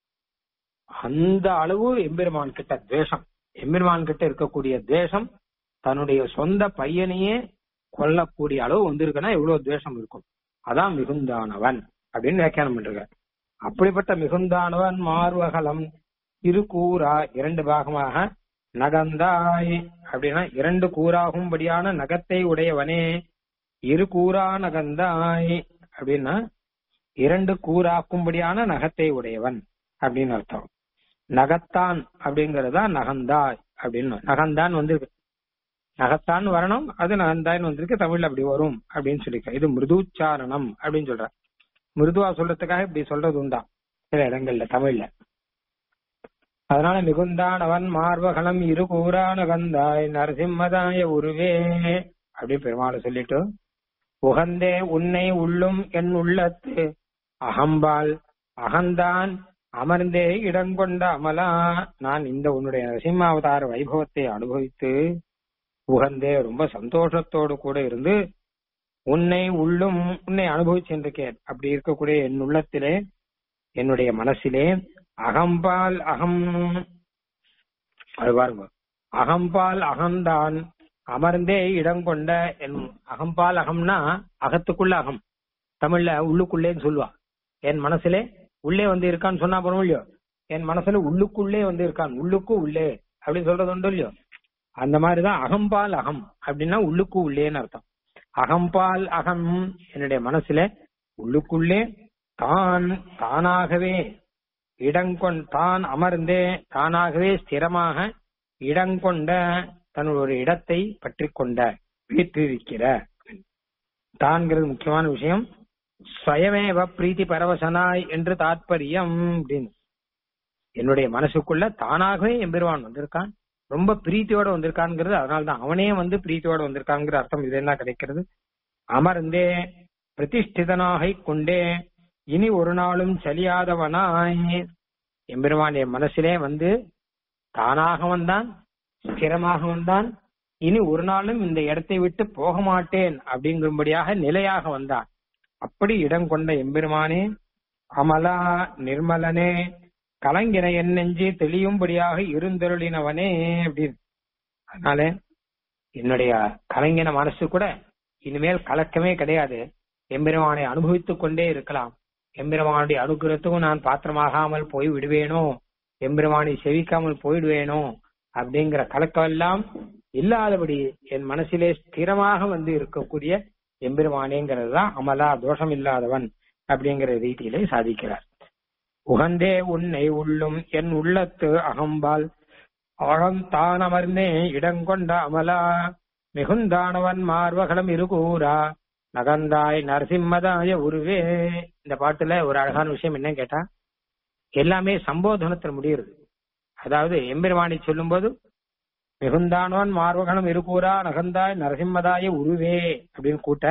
அந்த அளவு எம்பெருமான் கிட்ட தேசம் எம்பெருமான் கிட்ட இருக்கக்கூடிய தேசம் தன்னுடைய சொந்த பையனையே கொல்லக்கூடிய அளவு வந்திருக்குன்னா எவ்வளவு துவேஷம் இருக்கும் அதான் மிகுந்தானவன் அப்படின்னு வியாக்கியானம் பண்றாங்க அப்படிப்பட்ட மிகுந்தானவன் மார்வகலம் இரு கூறா இரண்டு பாகமாக நகந்தாய் அப்படின்னா இரண்டு கூறாகும்படியான நகத்தை உடையவனே இரு கூறா நகந்தாய் அப்படின்னா இரண்டு கூறாக்கும்படியான நகத்தை உடையவன் அப்படின்னு அர்த்தம் நகத்தான் அப்படிங்கறதா நகந்தாய் அப்படின்னு நகந்தான் வந்திருக்கு நகத்தான் வரணும் அது நகந்தாய்னு வந்திருக்கு தமிழ்ல அப்படி வரும் அப்படின்னு சொல்லிக்க இது மிருதுச்சாரணம் அப்படின்னு சொல்ற மிருதுவா சொல்றதுக்காக இப்படி சொல்றது உண்டா சில இடங்கள்ல தமிழ்ல அதனால மிகுந்தானவன் மார்வகலம் இரு கூறான கந்தாய் நரசிம்மதாய உருவே அப்படி பெருமாளை சொல்லிட்டு உகந்தே உன்னை உள்ளும் என் உள்ளத்து அகம்பால் அகந்தான் அமர்ந்தே இடங்கொண்ட அமலா நான் இந்த உன்னுடைய நரசிம்மாவதார வைபவத்தை அனுபவித்து உகந்தே ரொம்ப சந்தோஷத்தோடு கூட இருந்து உன்னை உள்ளும் உன்னை அனுபவிச்சிருக்கேன் அப்படி இருக்கக்கூடிய என் உள்ளத்திலே என்னுடைய மனசிலே அகம்பால் அகம் அது பாருங்க அகம்பால் அகம்தான் அமர்ந்தே இடம் கொண்ட என் அகம்பால் அகம்னா அகத்துக்குள்ள அகம் தமிழ்ல உள்ளுக்குள்ளேன்னு சொல்லுவா என் மனசுலே உள்ளே வந்து இருக்கான்னு சொன்னா போறோம் இல்லையோ என் மனசுல உள்ளுக்குள்ளே வந்து இருக்கான் உள்ளுக்கு உள்ளே அப்படின்னு சொல்றது உண்டு இல்லையோ அந்த மாதிரிதான் அகம்பால் அகம் அப்படின்னா உள்ளுக்கு உள்ளேன்னு அர்த்தம் அகம்பால் அகம் என்னுடைய மனசுல உள்ளுக்குள்ளே தான் தானாகவே இடங்கொண் தான் அமர்ந்தே தானாகவே ஸ்திரமாக இடங்கொண்ட தன்னுடைய இடத்தை பற்றி கொண்ட வீற்றிருக்கிற தான்கிறது முக்கியமான விஷயம் ஸ்வயமேவ பிரீத்தி பரவசனாய் என்று தாத்பரியம் அப்படின்னு என்னுடைய மனசுக்குள்ள தானாகவே எம்பெருவான் வந்திருக்கான் ரொம்ப பிரீத்தியோட வந்திருக்கான்ங்கிறது அதனால்தான் அவனே வந்து பிரீத்தியோட வந்திருக்காங்கிற அர்த்தம் இதெல்லாம் கிடைக்கிறது அமர்ந்தே பிரதிஷ்டிதனாக கொண்டே இனி ஒரு நாளும் சலியாதவனாய் எம்பெருமான் என் மனசிலே வந்து தானாக வந்தான் ஸ்திரமாக வந்தான் இனி ஒரு நாளும் இந்த இடத்தை விட்டு போக மாட்டேன் அப்படிங்கும்படியாக நிலையாக வந்தான் அப்படி இடம் கொண்ட எம்பெருமானே அமலா நிர்மலனே கலங்கின என் நெஞ்சு தெளியும்படியாக இருந்தருளினவனே அப்படின்னு அதனால என்னுடைய கலங்கின மனசு கூட இனிமேல் கலக்கமே கிடையாது எம்பெருமானை அனுபவித்துக் கொண்டே இருக்கலாம் எம்பெருமானுடைய அனுகிரகத்துக்கும் நான் பாத்திரமாகாமல் போய் விடுவேனோ எம்பெருமானை செவிக்காமல் போயிடுவேனோ அப்படிங்கிற கலக்கம் எல்லாம் இல்லாதபடி என் மனசிலே ஸ்திரமாக வந்து இருக்கக்கூடிய எம்பெருமானேங்கிறது தான் அமலா தோஷம் இல்லாதவன் அப்படிங்கிற ரீதியிலே சாதிக்கிறார் உகந்தே உன்னை உள்ளும் என் உள்ளத்து அகம்பால் ஆழம் தான் அமர்ந்தே இடங்கொண்ட அமலா மிகுந்தானவன் மார்வகலம் இருகூரா நகந்தாய் நரசிம்மதாய உருவே இந்த பாட்டுல ஒரு அழகான விஷயம் என்ன கேட்டா எல்லாமே சம்போதனத்தில் முடியுது அதாவது எம்பெருமானை சொல்லும்போது மிகுந்தானவன் மார்வகலம் இருகூரா நகந்தாய் நரசிம்மதாய உருவே அப்படின்னு கூட்ட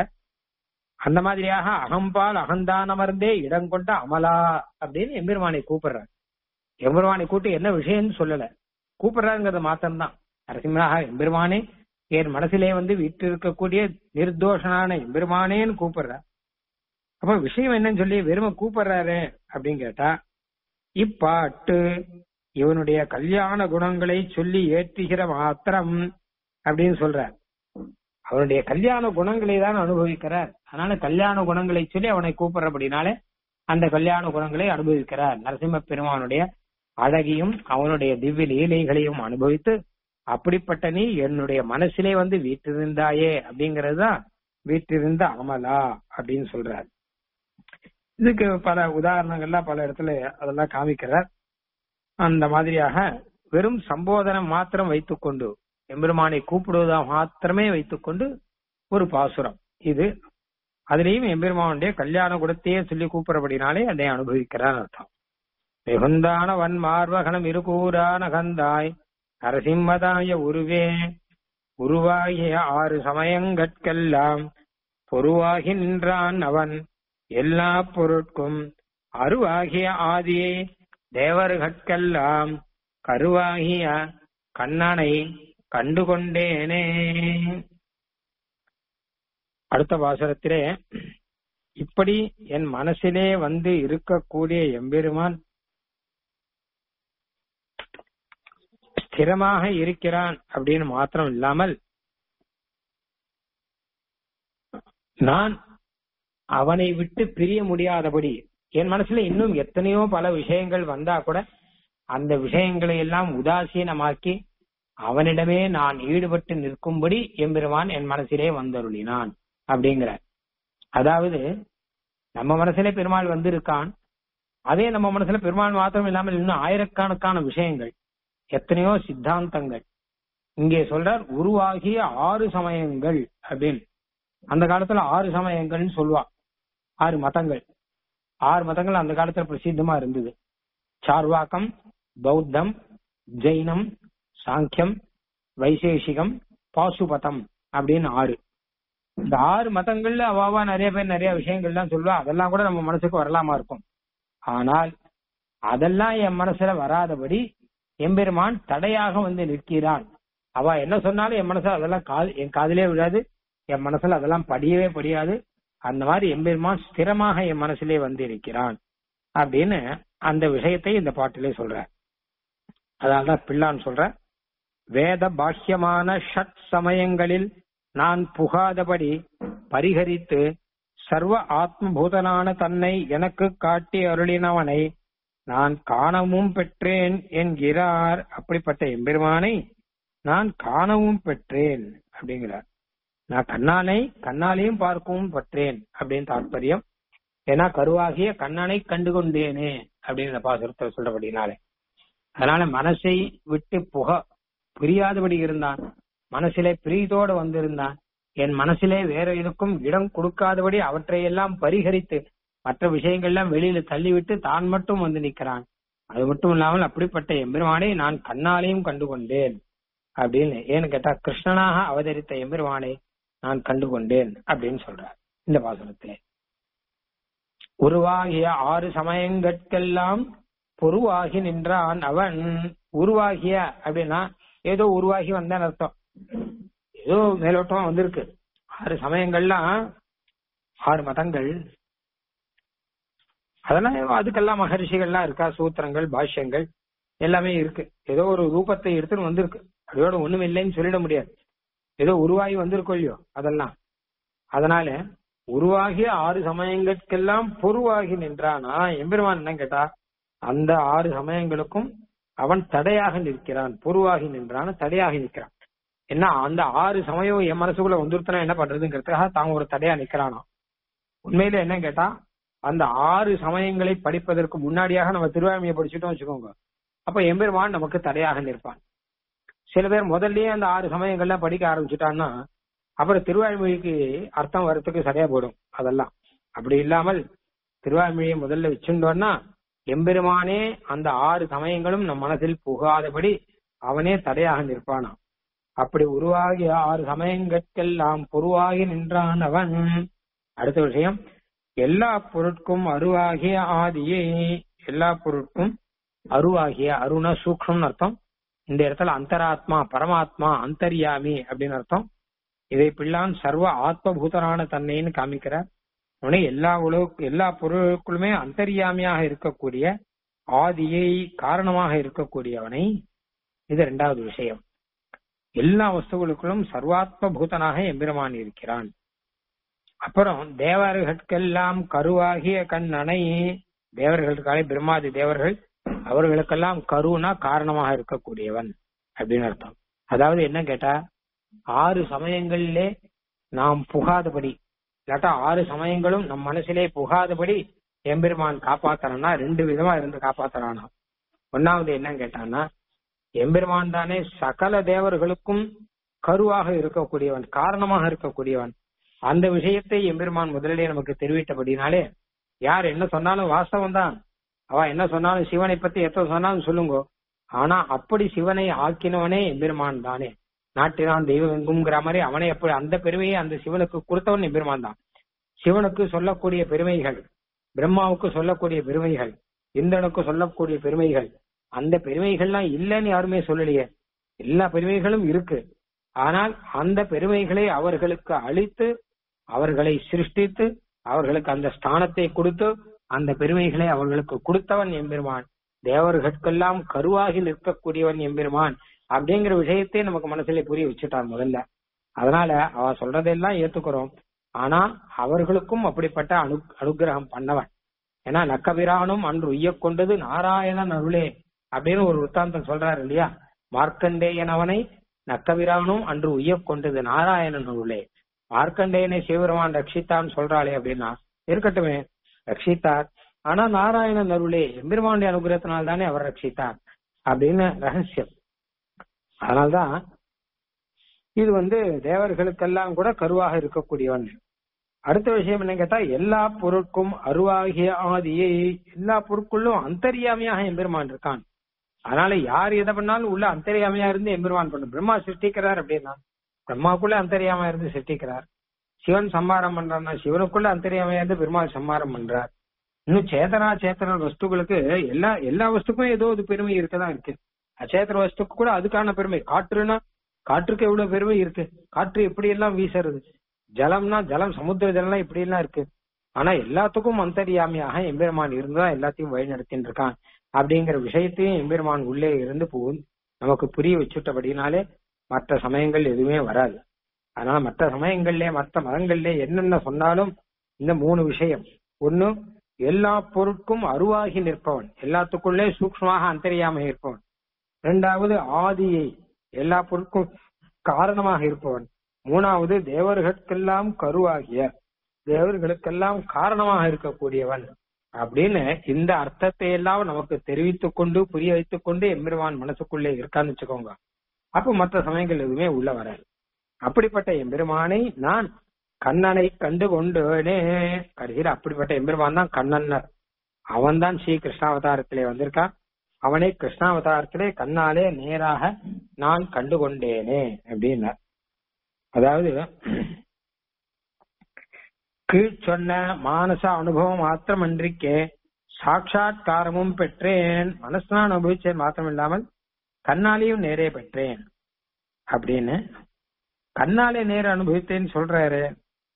அந்த மாதிரியாக அகம்பால் அகந்தான் அமர்ந்தே இடம் கொண்ட அமலா அப்படின்னு எம்பெருமானை கூப்பிடுறார் எம்பெருமானை கூட்டி என்ன விஷயம்னு சொல்லல கூப்பிடுறாருங்கிறது மாத்திரம்தான் நரசிம்மராக எம்பெருமானே என் மனசிலே வந்து வீட்டு இருக்கக்கூடிய நிர்தோஷனான எம்பெருமானேன்னு கூப்பிடுறார் அப்ப விஷயம் என்னன்னு சொல்லி வெறும கூப்பிடுறாரு அப்படின்னு கேட்டா இப்பாட்டு இவனுடைய கல்யாண குணங்களை சொல்லி ஏற்றுகிற மாத்திரம் அப்படின்னு சொல்றார் அவனுடைய கல்யாண குணங்களை தான் அனுபவிக்கிறார் அதனால கல்யாண குணங்களை சொல்லி அவனை கூப்பிடுறபடினாலே அந்த கல்யாண குணங்களை அனுபவிக்கிறார் நரசிம்ம பெருமானுடைய அழகியும் அவனுடைய திவ்ய லீலைகளையும் அனுபவித்து அப்படிப்பட்ட நீ என்னுடைய மனசிலே வந்து வீற்றிருந்தாயே அப்படிங்கிறது தான் வீற்றிருந்த அமலா அப்படின்னு சொல்றார் இதுக்கு பல உதாரணங்கள்லாம் பல இடத்துல அதெல்லாம் காமிக்கிறார் அந்த மாதிரியாக வெறும் சம்போதனம் மாத்திரம் வைத்துக்கொண்டு எம்பெருமானை கூப்பிடுவதா மாத்திரமே வைத்துக்கொண்டு ஒரு பாசுரம் இது அதுலயும் எம்பெருமானுடைய கல்யாண குணத்தையே சொல்லி கூப்பிடுறபடினாலே அதை அனுபவிக்கிறான் அர்த்தம் மிகுந்தானவன் மார்வகனம் இருகூறான கந்தாய் நரசிம்மதாய உருவே உருவாகிய ஆறு சமயங்கட்கெல்லாம் பொருவாகி நின்றான் அவன் எல்லா பொருட்கும் அருவாகிய ஆதியை தேவர்கட்கெல்லாம் கருவாகிய கண்ணனை கண்டுகொண்டேனே அடுத்த வாசகத்திலே இப்படி என் மனசிலே வந்து இருக்கக்கூடிய எம்பெருமான் ஸ்திரமாக இருக்கிறான் அப்படின்னு மாத்திரம் இல்லாமல் நான் அவனை விட்டு பிரிய முடியாதபடி என் மனசுல இன்னும் எத்தனையோ பல விஷயங்கள் வந்தா கூட அந்த விஷயங்களை எல்லாம் உதாசீனமாக்கி அவனிடமே நான் ஈடுபட்டு நிற்கும்படி எம்பெருமான் என் மனசிலே வந்தருளினான் அப்படிங்கிற அதாவது நம்ம மனசுல பெருமாள் வந்திருக்கான் அதே நம்ம மனசுல பெருமாள் மாத்திரம் இல்லாமல் இன்னும் ஆயிரக்கணக்கான விஷயங்கள் எத்தனையோ சித்தாந்தங்கள் இங்கே சொல்றார் உருவாகிய ஆறு சமயங்கள் அப்படின்னு அந்த காலத்துல ஆறு சமயங்கள்னு சொல்லுவா ஆறு மதங்கள் ஆறு மதங்கள் அந்த காலத்துல பிரசித்தமா இருந்தது சார்வாக்கம் பௌத்தம் ஜெயினம் சாங்கியம் வைசேஷிகம் பாசுபதம் அப்படின்னு ஆறு இந்த ஆறு மதங்கள்ல அவாவா நிறைய பேர் நிறைய விஷயங்கள்லாம் சொல்லுவா அதெல்லாம் கூட நம்ம மனசுக்கு வரலாமா இருக்கும் ஆனால் அதெல்லாம் என் மனசுல வராதபடி எம்பெருமான் தடையாக வந்து நிற்கிறான் அவ என்ன சொன்னாலும் என் மனசுல அதெல்லாம் காது என் காதிலே விழாது என் மனசுல அதெல்லாம் படியவே படியாது அந்த மாதிரி எம்பெருமான் ஸ்திரமாக என் மனசிலே வந்து இருக்கிறான் அப்படின்னு அந்த விஷயத்தை இந்த பாட்டிலே சொல்ற அதனால்தான் பிள்ளான் சொல்ற வேத பாஷ்யமான ஷட் சமயங்களில் நான் புகாதபடி பரிகரித்து சர்வ ஆத்மபூதனான தன்னை எனக்கு காட்டி அருளினவனை நான் காணவும் பெற்றேன் என்கிறார் அப்படிப்பட்ட எம்பெருமானை நான் காணவும் பெற்றேன் அப்படிங்கிறார் நான் கண்ணானை கண்ணாலையும் பார்க்கவும் பெற்றேன் அப்படின்னு தாற்பயம் ஏன்னா கருவாகிய கண்ணனை கண்டு கொண்டேனே அப்படின்னு பாசுரத்தை சொல்றபடினாலே அதனால மனசை விட்டு புக புரியாதபடி இருந்தான் மனசிலே பிரீதோடு வந்திருந்தான் என் மனசிலே வேற எதுக்கும் இடம் கொடுக்காதபடி அவற்றையெல்லாம் பரிகரித்து மற்ற விஷயங்கள்லாம் வெளியில தள்ளிவிட்டு தான் மட்டும் வந்து நிற்கிறான் அது மட்டும் இல்லாமல் அப்படிப்பட்ட எம்பெருமானை நான் கண்ணாலையும் கண்டு கொண்டேன் அப்படின்னு ஏன்னு கேட்டா கிருஷ்ணனாக அவதரித்த எம்பெருமானை நான் கண்டு கொண்டேன் அப்படின்னு சொல்றார் இந்த பாசனத்திலே உருவாகிய ஆறு சமயங்கட்கெல்லாம் பொருவாகி நின்றான் அவன் உருவாகிய அப்படின்னா ஏதோ உருவாகி வந்தான் அர்த்தம் ஏதோ மேலோட்டமா வந்திருக்கு ஆறு சமயங்கள்லாம் ஆறு மதங்கள் அதெல்லாம் அதுக்கெல்லாம் மகரிஷிகள்லாம் இருக்கா சூத்திரங்கள் பாஷ்யங்கள் எல்லாமே இருக்கு ஏதோ ஒரு ரூபத்தை எடுத்துன்னு வந்திருக்கு அதோட ஒண்ணும் இல்லைன்னு சொல்லிட முடியாது ஏதோ உருவாகி வந்திருக்கோ இல்லையோ அதெல்லாம் அதனால உருவாகிய ஆறு சமயங்களுக்கெல்லாம் பொருவாகி நின்றானா எம்பெருமான் என்ன கேட்டா அந்த ஆறு சமயங்களுக்கும் அவன் தடையாக நிற்கிறான் பொருவாகி நின்றான் தடையாக நிற்கிறான் என்ன அந்த ஆறு சமயம் என் மனசுக்குள்ள வந்துருத்தனா என்ன பண்றதுங்கிறதுக்காக தாங்க ஒரு தடையா நிக்கிறானா உண்மையில என்ன கேட்டா அந்த ஆறு சமயங்களை படிப்பதற்கு முன்னாடியாக நம்ம திருவாமியை படிச்சுட்டோம் வச்சுக்கோங்க அப்ப எம்பெருமான் நமக்கு தடையாக நிற்பான் சில பேர் முதல்லயே அந்த ஆறு சமயங்கள்லாம் படிக்க ஆரம்பிச்சுட்டான்னா அப்புறம் திருவாய்மொழிக்கு அர்த்தம் வர்றதுக்கு சரியா போயிடும் அதெல்லாம் அப்படி இல்லாமல் திருவாய்மொழியை முதல்ல வச்சுட்டோம்னா எம்பெருமானே அந்த ஆறு சமயங்களும் நம் மனதில் புகாதபடி அவனே தடையாக நிற்பானாம் அப்படி உருவாகிய ஆறு சமயங்கட்கெல்லாம் பொருவாகி நின்றான் அவன் அடுத்த விஷயம் எல்லா பொருட்கும் அருவாகிய ஆதியே எல்லா பொருட்கும் அருவாகிய அருண சூக்ஷம்னு அர்த்தம் இந்த இடத்துல அந்தராத்மா பரமாத்மா அந்தர்யாமி அப்படின்னு அர்த்தம் இதை பிள்ளான் சர்வ ஆத்மபூதனான தன்னைன்னு காமிக்கிறார் உடனே எல்லா உலக எல்லா பொருட்களுமே அந்தர்யாமியாக இருக்கக்கூடிய ஆதியை காரணமாக இருக்கக்கூடியவனை இது இரண்டாவது விஷயம் எல்லா வஸ்துகளுக்குள்ளும் சர்வாத்ம பூதனாக எம்பெருமான் இருக்கிறான் அப்புறம் தேவர்களுக்கெல்லாம் கருவாகிய கண்ணனை தேவர்களுக்காலே பிரம்மாதி தேவர்கள் அவர்களுக்கெல்லாம் கருனா காரணமாக இருக்கக்கூடியவன் அப்படின்னு அர்த்தம் அதாவது என்ன கேட்டா ஆறு சமயங்களிலே நாம் புகாதபடி இல்லாட்டா ஆறு சமயங்களும் நம் மனசிலே புகாதபடி எம்பெருமான் காப்பாத்தறான்னா ரெண்டு விதமா இருந்து காப்பாத்தறானா ஒன்னாவது என்ன கேட்டான்னா எம்பெருமான் தானே சகல தேவர்களுக்கும் கருவாக இருக்கக்கூடியவன் காரணமாக இருக்கக்கூடியவன் அந்த விஷயத்தை எம்பெருமான் முதலிலே நமக்கு தெரிவித்தபடினாலே யார் என்ன சொன்னாலும் வாஸ்தவம் தான் அவ என்ன சொன்னாலும் சிவனை பத்தி எத்த சொன்னாலும் சொல்லுங்க ஆனா அப்படி சிவனை ஆக்கினவனே எம்பெருமான் தானே நாட்டினான் தெய்வம் எங்குங்கிற மாதிரி அவனை எப்படி அந்த பெருமையை அந்த சிவனுக்கு கொடுத்தவன் எம்பெருமான் தான் சிவனுக்கு சொல்லக்கூடிய பெருமைகள் பிரம்மாவுக்கு சொல்லக்கூடிய பெருமைகள் இந்திரனுக்கு சொல்லக்கூடிய பெருமைகள் அந்த பெருமைகள்லாம் இல்லைன்னு யாருமே சொல்லலையே எல்லா பெருமைகளும் இருக்கு ஆனால் அந்த பெருமைகளை அவர்களுக்கு அளித்து அவர்களை சிருஷ்டித்து அவர்களுக்கு அந்த ஸ்தானத்தை கொடுத்து அந்த பெருமைகளை அவர்களுக்கு கொடுத்தவன் எம்பெருமான் தேவர்களுக்கெல்லாம் கருவாகி நிற்கக்கூடியவன் எம்பெருமான் அப்படிங்கிற விஷயத்தை நமக்கு மனசுல புரிய வச்சுட்டார் முதல்ல அதனால அவ சொல்றதெல்லாம் ஏத்துக்கிறோம் ஆனா அவர்களுக்கும் அப்படிப்பட்ட அனு அனுகிரகம் பண்ணவன் ஏன்னா நக்கபிரானும் அன்று உய்ய கொண்டது நாராயணன் அருளே அப்படின்னு ஒரு வృத்தாந்தம் சொல்றாரு இல்லையா மார்க்கண்டேயன் அவனை நக்கபிரானும் அன்று உய்ய கொண்டது நாராயணன் அருளே மார்க்கண்டேயனை சிவபெருமான் ரட்சித்தான் சொல்றாளே அப்படின்னா இருக்கட்டுமே ரட்சித்தார் ஆனா நாராயணன் அருளே எம்பெருமானுடைய அனுகிரகத்தினால் தானே அவர் ரட்சித்தார் அப்படின்னு ரகசியம் அதனால்தான் இது வந்து தேவர்களுக்கெல்லாம் கூட கருவாக இருக்கக்கூடியவன் அடுத்த விஷயம் என்ன கேட்டா எல்லா பொருட்கும் அருவாகிய ஆதியை எல்லா பொருட்களும் அந்தரியாமையாக எம்பெருமான் இருக்கான் அதனால யார் எதை பண்ணாலும் உள்ள அந்தரியாமையா இருந்து எம்பெருமான் பண்ணும் பிரம்மா சிருஷ்டிக்கிறார் அப்படின்னா பிரம்மாக்குள்ள அந்தரியாமையா இருந்து சிருஷ்டிக்கிறார் சிவன் சம்மாரம் பண்றான்னா சிவனுக்குள்ள அந்தரியாமையா இருந்து பெருமாள் சம்மாரம் பண்றார் இன்னும் சேதனா சேத்தன வஸ்துக்களுக்கு எல்லா எல்லா வஸ்துக்கும் ஏதோ ஒரு பெருமை இருக்கதான் இருக்கு அச்சேத்திர வஸ்துக்கு கூட அதுக்கான பெருமை காற்றுனா காற்றுக்கு எவ்வளவு பெருமை இருக்கு காற்று எப்படி எல்லாம் வீசுறது ஜலம்னா ஜலம் சமுத்திர ஜலம்லாம் இப்படி எல்லாம் இருக்கு ஆனா எல்லாத்துக்கும் அந்தரியாமியாக எம்பெருமான் இருந்துதான் எல்லாத்தையும் வழிநடத்தின்னு இருக்கான் அப்படிங்கிற விஷயத்தையும் எம்பெருமான் உள்ளே இருந்து போ நமக்கு புரிய வச்சுட்டபடினாலே மற்ற சமயங்கள் எதுவுமே வராது அதனால மற்ற சமயங்கள்ல மற்ற மதங்கள்ல என்னென்ன சொன்னாலும் இந்த மூணு விஷயம் ஒண்ணு எல்லா பொருட்கும் அருவாகி நிற்பவன் எல்லாத்துக்குள்ளே சூக்ஷ்மமாக அந்தரியாம இருப்பவன் இரண்டாவது ஆதியை எல்லா பொருட்கும் காரணமாக இருப்பவன் மூணாவது தேவர்களுக்கெல்லாம் கருவாகிய தேவர்களுக்கெல்லாம் காரணமாக இருக்கக்கூடியவன் அப்படின்னு இந்த அர்த்தத்தை எல்லாம் நமக்கு தெரிவித்துக் கொண்டு புரிய வைத்துக் கொண்டு எம்பெருமான் மனசுக்குள்ளே இருக்கான்னு வச்சுக்கோங்க அப்ப மற்ற சமயங்கள் எதுவுமே உள்ள வராது அப்படிப்பட்ட எம்பெருமானை நான் கண்ணனை கண்டு கொண்டேனே கடைசியில் அப்படிப்பட்ட எம்பெருமான் தான் கண்ணன்னர் அவன் தான் ஸ்ரீ கிருஷ்ணாவதாரத்திலே வந்திருக்கான் அவனை கிருஷ்ணாவதாரத்திலே கண்ணாலே நேராக நான் கண்டு கொண்டேனே அப்படின்னார் அதாவது கீழ் சொன்ன மானச அனுபவம் மாத்திரமன்றிக்கே சாட்சாத்காரமும் பெற்றேன் மனசுனா அனுபவிச்சேன் மாத்திரம் இல்லாமல் கண்ணாலேயும் நேரே பெற்றேன் அப்படின்னு கண்ணாலே நேர அனுபவித்தேன்னு சொல்றாரு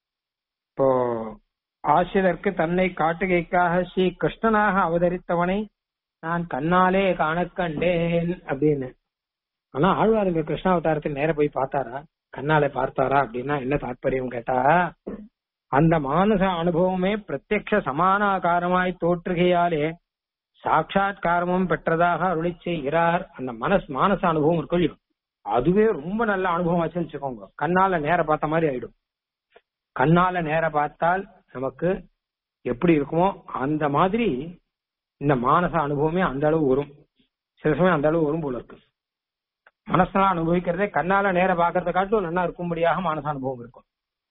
இப்போ ஆசிரியருக்கு தன்னை காட்டுகைக்காக ஸ்ரீ கிருஷ்ணனாக அவதரித்தவனை நான் கண்ணாலே காண கண்டேன் அப்படின்னு ஆனா ஆழ்வாருங்க கிருஷ்ணாவதாரத்தில் நேர போய் பார்த்தாரா கண்ணாலே பார்த்தாரா அப்படின்னா என்ன தாற்பயம் கேட்டா அந்த மானச அனுபவமே பிரத்யக்ஷ சமானாகாரமாய் தோற்றுகையாலே சாட்சாத்காரமும் பெற்றதாக அருளி செய்கிறார் அந்த மனஸ் மானச அனுபவம் இருக்கும் இல்லையோ அதுவே ரொம்ப நல்ல அனுபவம் ஆச்சுன்னு வச்சுக்கோங்க கண்ணால நேர பார்த்த மாதிரி ஆயிடும் கண்ணால நேர பார்த்தால் நமக்கு எப்படி இருக்குமோ அந்த மாதிரி இந்த மானச அனுபவமே அந்த அளவு வரும் சில சமயம் அந்த அளவு வரும் போல இருக்கு மனசெல்லாம் அனுபவிக்கிறதே கண்ணால நேர பாக்குறத காட்டும் நல்லா இருக்கும்படியாக மானச அனுபவம் இருக்கும்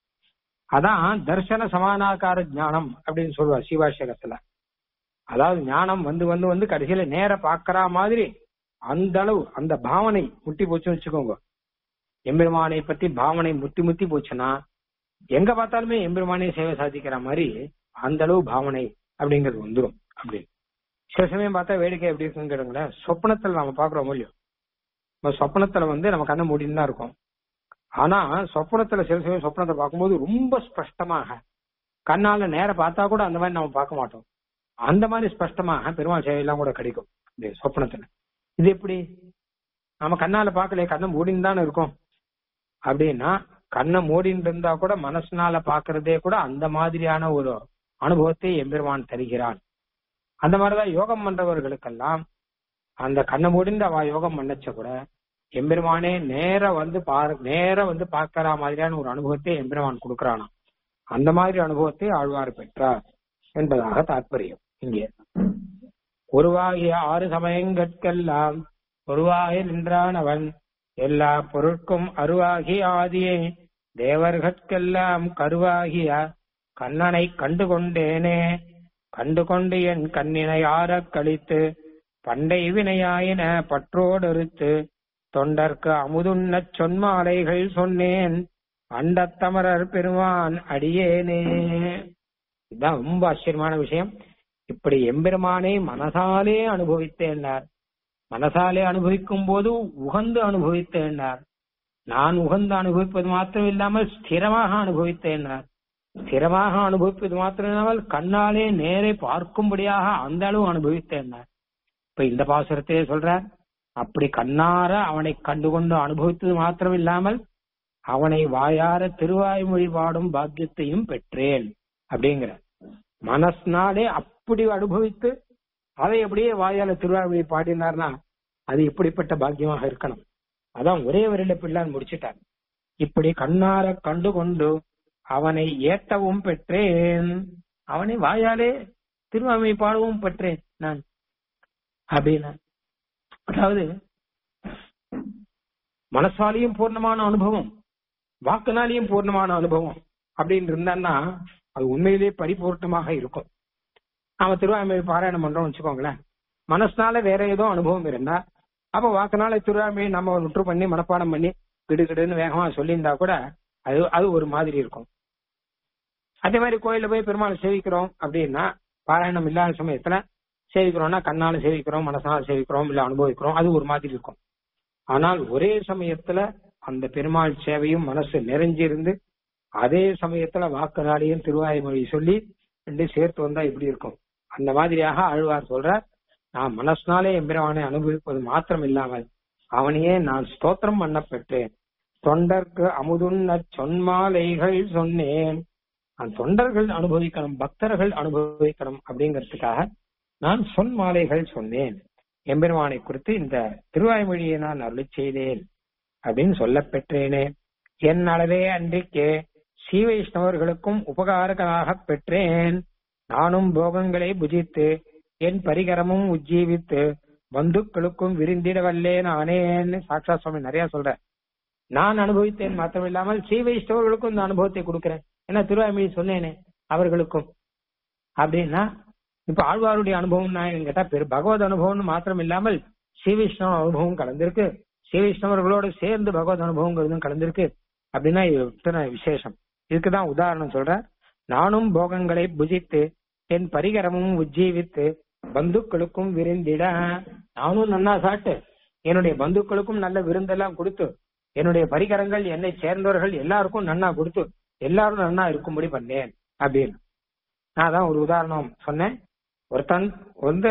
அதான் தர்சன சமானாகார ஞானம் அப்படின்னு சொல்லுவார் சிவாஷகத்துல அதாவது ஞானம் வந்து வந்து வந்து கடைசியில நேர பாக்குற மாதிரி அந்த அளவு அந்த பாவனை முட்டி போச்சுன்னு வச்சுக்கோங்க எம்பெருமானை பத்தி பாவனை முத்தி முத்தி போச்சுன்னா எங்க பார்த்தாலுமே எம்பெருமானே சேவை சாதிக்கிற மாதிரி அந்த அளவு பாவனை அப்படிங்கிறது வந்துடும் அப்படின்னு சில சமயம் பார்த்தா வேடிக்கை எப்படி இருக்குன்னு கேளுங்களேன் சொப்னத்துல நம்ம பாக்குறோம் இல்லையோ நம்ம சொப்னத்துல வந்து நம்ம கண்ணை மூடின்னு தான் இருக்கும் ஆனா சொப்னத்துல சில சமயம் சொப்னத்தை பார்க்கும்போது ரொம்ப ஸ்பஷ்டமாக கண்ணால நேர பார்த்தா கூட அந்த மாதிரி நம்ம பார்க்க மாட்டோம் அந்த மாதிரி ஸ்பஷ்டமாக பெருமாள் சேவையெல்லாம் கூட கிடைக்கும் இந்த சொப்னத்துல இது எப்படி நம்ம கண்ணால பார்க்கல கண்ணை மூடின்னு தானே இருக்கும் அப்படின்னா கண்ணை மூடின்னு இருந்தா கூட மனசுனால பாக்குறதே கூட அந்த மாதிரியான ஒரு அனுபவத்தை எம்பெருமான் தருகிறான் அந்த மாதிரிதான் யோகம் பண்றவர்களுக்கெல்லாம் அந்த கண்ணை மூடிந்து அவ யோகம் பண்ணச்ச கூட எம்பெருமானே நேர வந்து பாரு நேர வந்து பார்க்கற மாதிரியான ஒரு அனுபவத்தை எம்பெருமான் கொடுக்கறானாம் அந்த மாதிரி அனுபவத்தை ஆழ்வார் பெற்றார் என்பதாக தாற்பயம் இங்கே உருவாகிய ஆறு சமயங்கட்கெல்லாம் உருவாகி நின்றான் அவன் எல்லா பொருட்கும் அருவாகி ஆதியே தேவர்கட்கெல்லாம் கருவாகிய கண்ணனை கண்டு கொண்டேனே கண்டு கொண்டு என் கண்ணினை ஆறக் கழித்து பண்டை வினையாயின பற்றோடறுத்து தொண்டர்க்கு அமுதுண்ணச் சொன்மாலைகள் சொன்னேன் அண்டத்தமரர் பெருமான் அடியேனே இதுதான் ரொம்ப ஆச்சரியமான விஷயம் இப்படி எம்பெருமானை மனசாலே அனுபவித்தேன்னார் மனசாலே அனுபவிக்கும் போது உகந்து அனுபவித்தேன்னார் நான் உகந்து அனுபவிப்பது மாத்திரம் இல்லாமல் ஸ்திரமாக அனுபவித்தேன்னார் ஸ்திரமாக அனுபவிப்பது மாத்திரம் இல்லாமல் கண்ணாலே நேரே பார்க்கும்படியாக அந்த அளவு அனுபவித்தேன்னார் இப்ப இந்த பாசுரத்தையே சொல்றார் அப்படி கண்ணார அவனை கண்டுகொண்டு அனுபவித்தது மாத்திரம் இல்லாமல் அவனை வாயார திருவாய்மொழி பாடும் பாக்கியத்தையும் பெற்றேன் அப்படிங்கிற மனஸ்னாலே அப்படி அனுபவித்து அதை அப்படியே வாயால திருவாய்மொழி பாடினார்னா அது இப்படிப்பட்ட பாக்கியமாக இருக்கணும் அதான் ஒரே வரையில பிள்ளான் முடிச்சிட்டார் இப்படி கண்ணார கண்டு கொண்டு அவனை ஏற்றவும் பெற்றேன் அவனை வாயாலே திருவாய்மொழி பாடவும் பெற்றேன் நான் அப்படின்னா அதாவது மனசாலையும் பூர்ணமான அனுபவம் வாக்குனாலையும் பூர்ணமான அனுபவம் அப்படின்னு இருந்தான்னா அது உண்மையிலேயே பரிபூர்ணமாக இருக்கும் நாம திருவாய்மொழி பாராயணம் பண்றோம் வச்சுக்கோங்களேன் மனசுனால வேற ஏதோ அனுபவம் இருந்தா அப்ப வாக்குனால திருவாய்மொழி நம்ம நுற்று பண்ணி மனப்பாடம் பண்ணி கிடுகிடுன்னு வேகமா சொல்லியிருந்தா கூட அது அது ஒரு மாதிரி இருக்கும் அதே மாதிரி கோயில்ல போய் பெருமாள் சேவிக்கிறோம் அப்படின்னா பாராயணம் இல்லாத சமயத்துல சேவிக்கிறோம்னா கண்ணால சேவிக்கிறோம் மனசால சேவிக்கிறோம் இல்ல அனுபவிக்கிறோம் அது ஒரு மாதிரி இருக்கும் ஆனால் ஒரே சமயத்துல அந்த பெருமாள் சேவையும் மனசு நிறைஞ்சிருந்து அதே சமயத்துல வாக்குனாலையும் திருவாய்மொழி சொல்லி ரெண்டு சேர்த்து வந்தா எப்படி இருக்கும் அந்த மாதிரியாக ஆழ்வார் சொல்றார் நான் மனசுனாலே எம்பிரவானை அனுபவிப்பது மாத்திரம் இல்லாமல் அவனையே நான் ஸ்தோத்திரம் பண்ண பெற்றேன் தொண்டர்க்கு அமுதுண்ண சொன்மாலைகள் சொன்னேன் அந்த தொண்டர்கள் அனுபவிக்கணும் பக்தர்கள் அனுபவிக்கணும் அப்படிங்கிறதுக்காக நான் சொன் மாலைகள் சொன்னேன் எம்பெருமானை குறித்து இந்த திருவாய்மொழியை நான் அருளி செய்தேன் அப்படின்னு சொல்ல பெற்றேனே என் அளவே அன்றைக்கே ஸ்ரீ வைஷ்ணவர்களுக்கும் உபகாரகனாக பெற்றேன் நானும் போகங்களை புஜித்து என் பரிகரமும் உஜ்ஜீவித்து பந்துக்களுக்கும் விருந்திட வல்லேன் ஆனேன்னு சாட்சா சுவாமி நிறைய சொல்ற நான் அனுபவித்தேன் மாத்திரம் இல்லாமல் ஸ்ரீ வைஷ்ணவர்களுக்கும் இந்த அனுபவத்தை கொடுக்கிறேன் ஏன்னா திருவாய்மொழி சொன்னேனே அவர்களுக்கும் அப்படின்னா இப்ப ஆழ்வாருடைய அனுபவம் நான் கேட்டா பெரு பகவத் அனுபவம்னு மாத்திரம் இல்லாமல் ஸ்ரீ வைஷ்ணவ அனுபவம் கலந்திருக்கு ஸ்ரீ வைஷ்ணவர்களோட சேர்ந்து பகவத் அனுபவங்கிறதும் கலந்திருக்கு அப்படின்னா இது இத்தனை விசேஷம் இதுக்குதான் உதாரணம் சொல்ற நானும் போகங்களை புஜித்து என் பரிகரமும் உஜ்ஜீவித்து பந்துக்களுக்கும் விருந்திட நானும் நன்னா சாப்பிட்டு என்னுடைய பந்துக்களுக்கும் நல்ல விருந்தெல்லாம் கொடுத்து என்னுடைய பரிகரங்கள் என்னை சேர்ந்தவர்கள் எல்லாருக்கும் நன்னா கொடுத்து எல்லாரும் நன்னா இருக்கும்படி பண்ணேன் அப்படின்னு நான் தான் ஒரு உதாரணம் சொன்னேன் ஒருத்தன் வந்து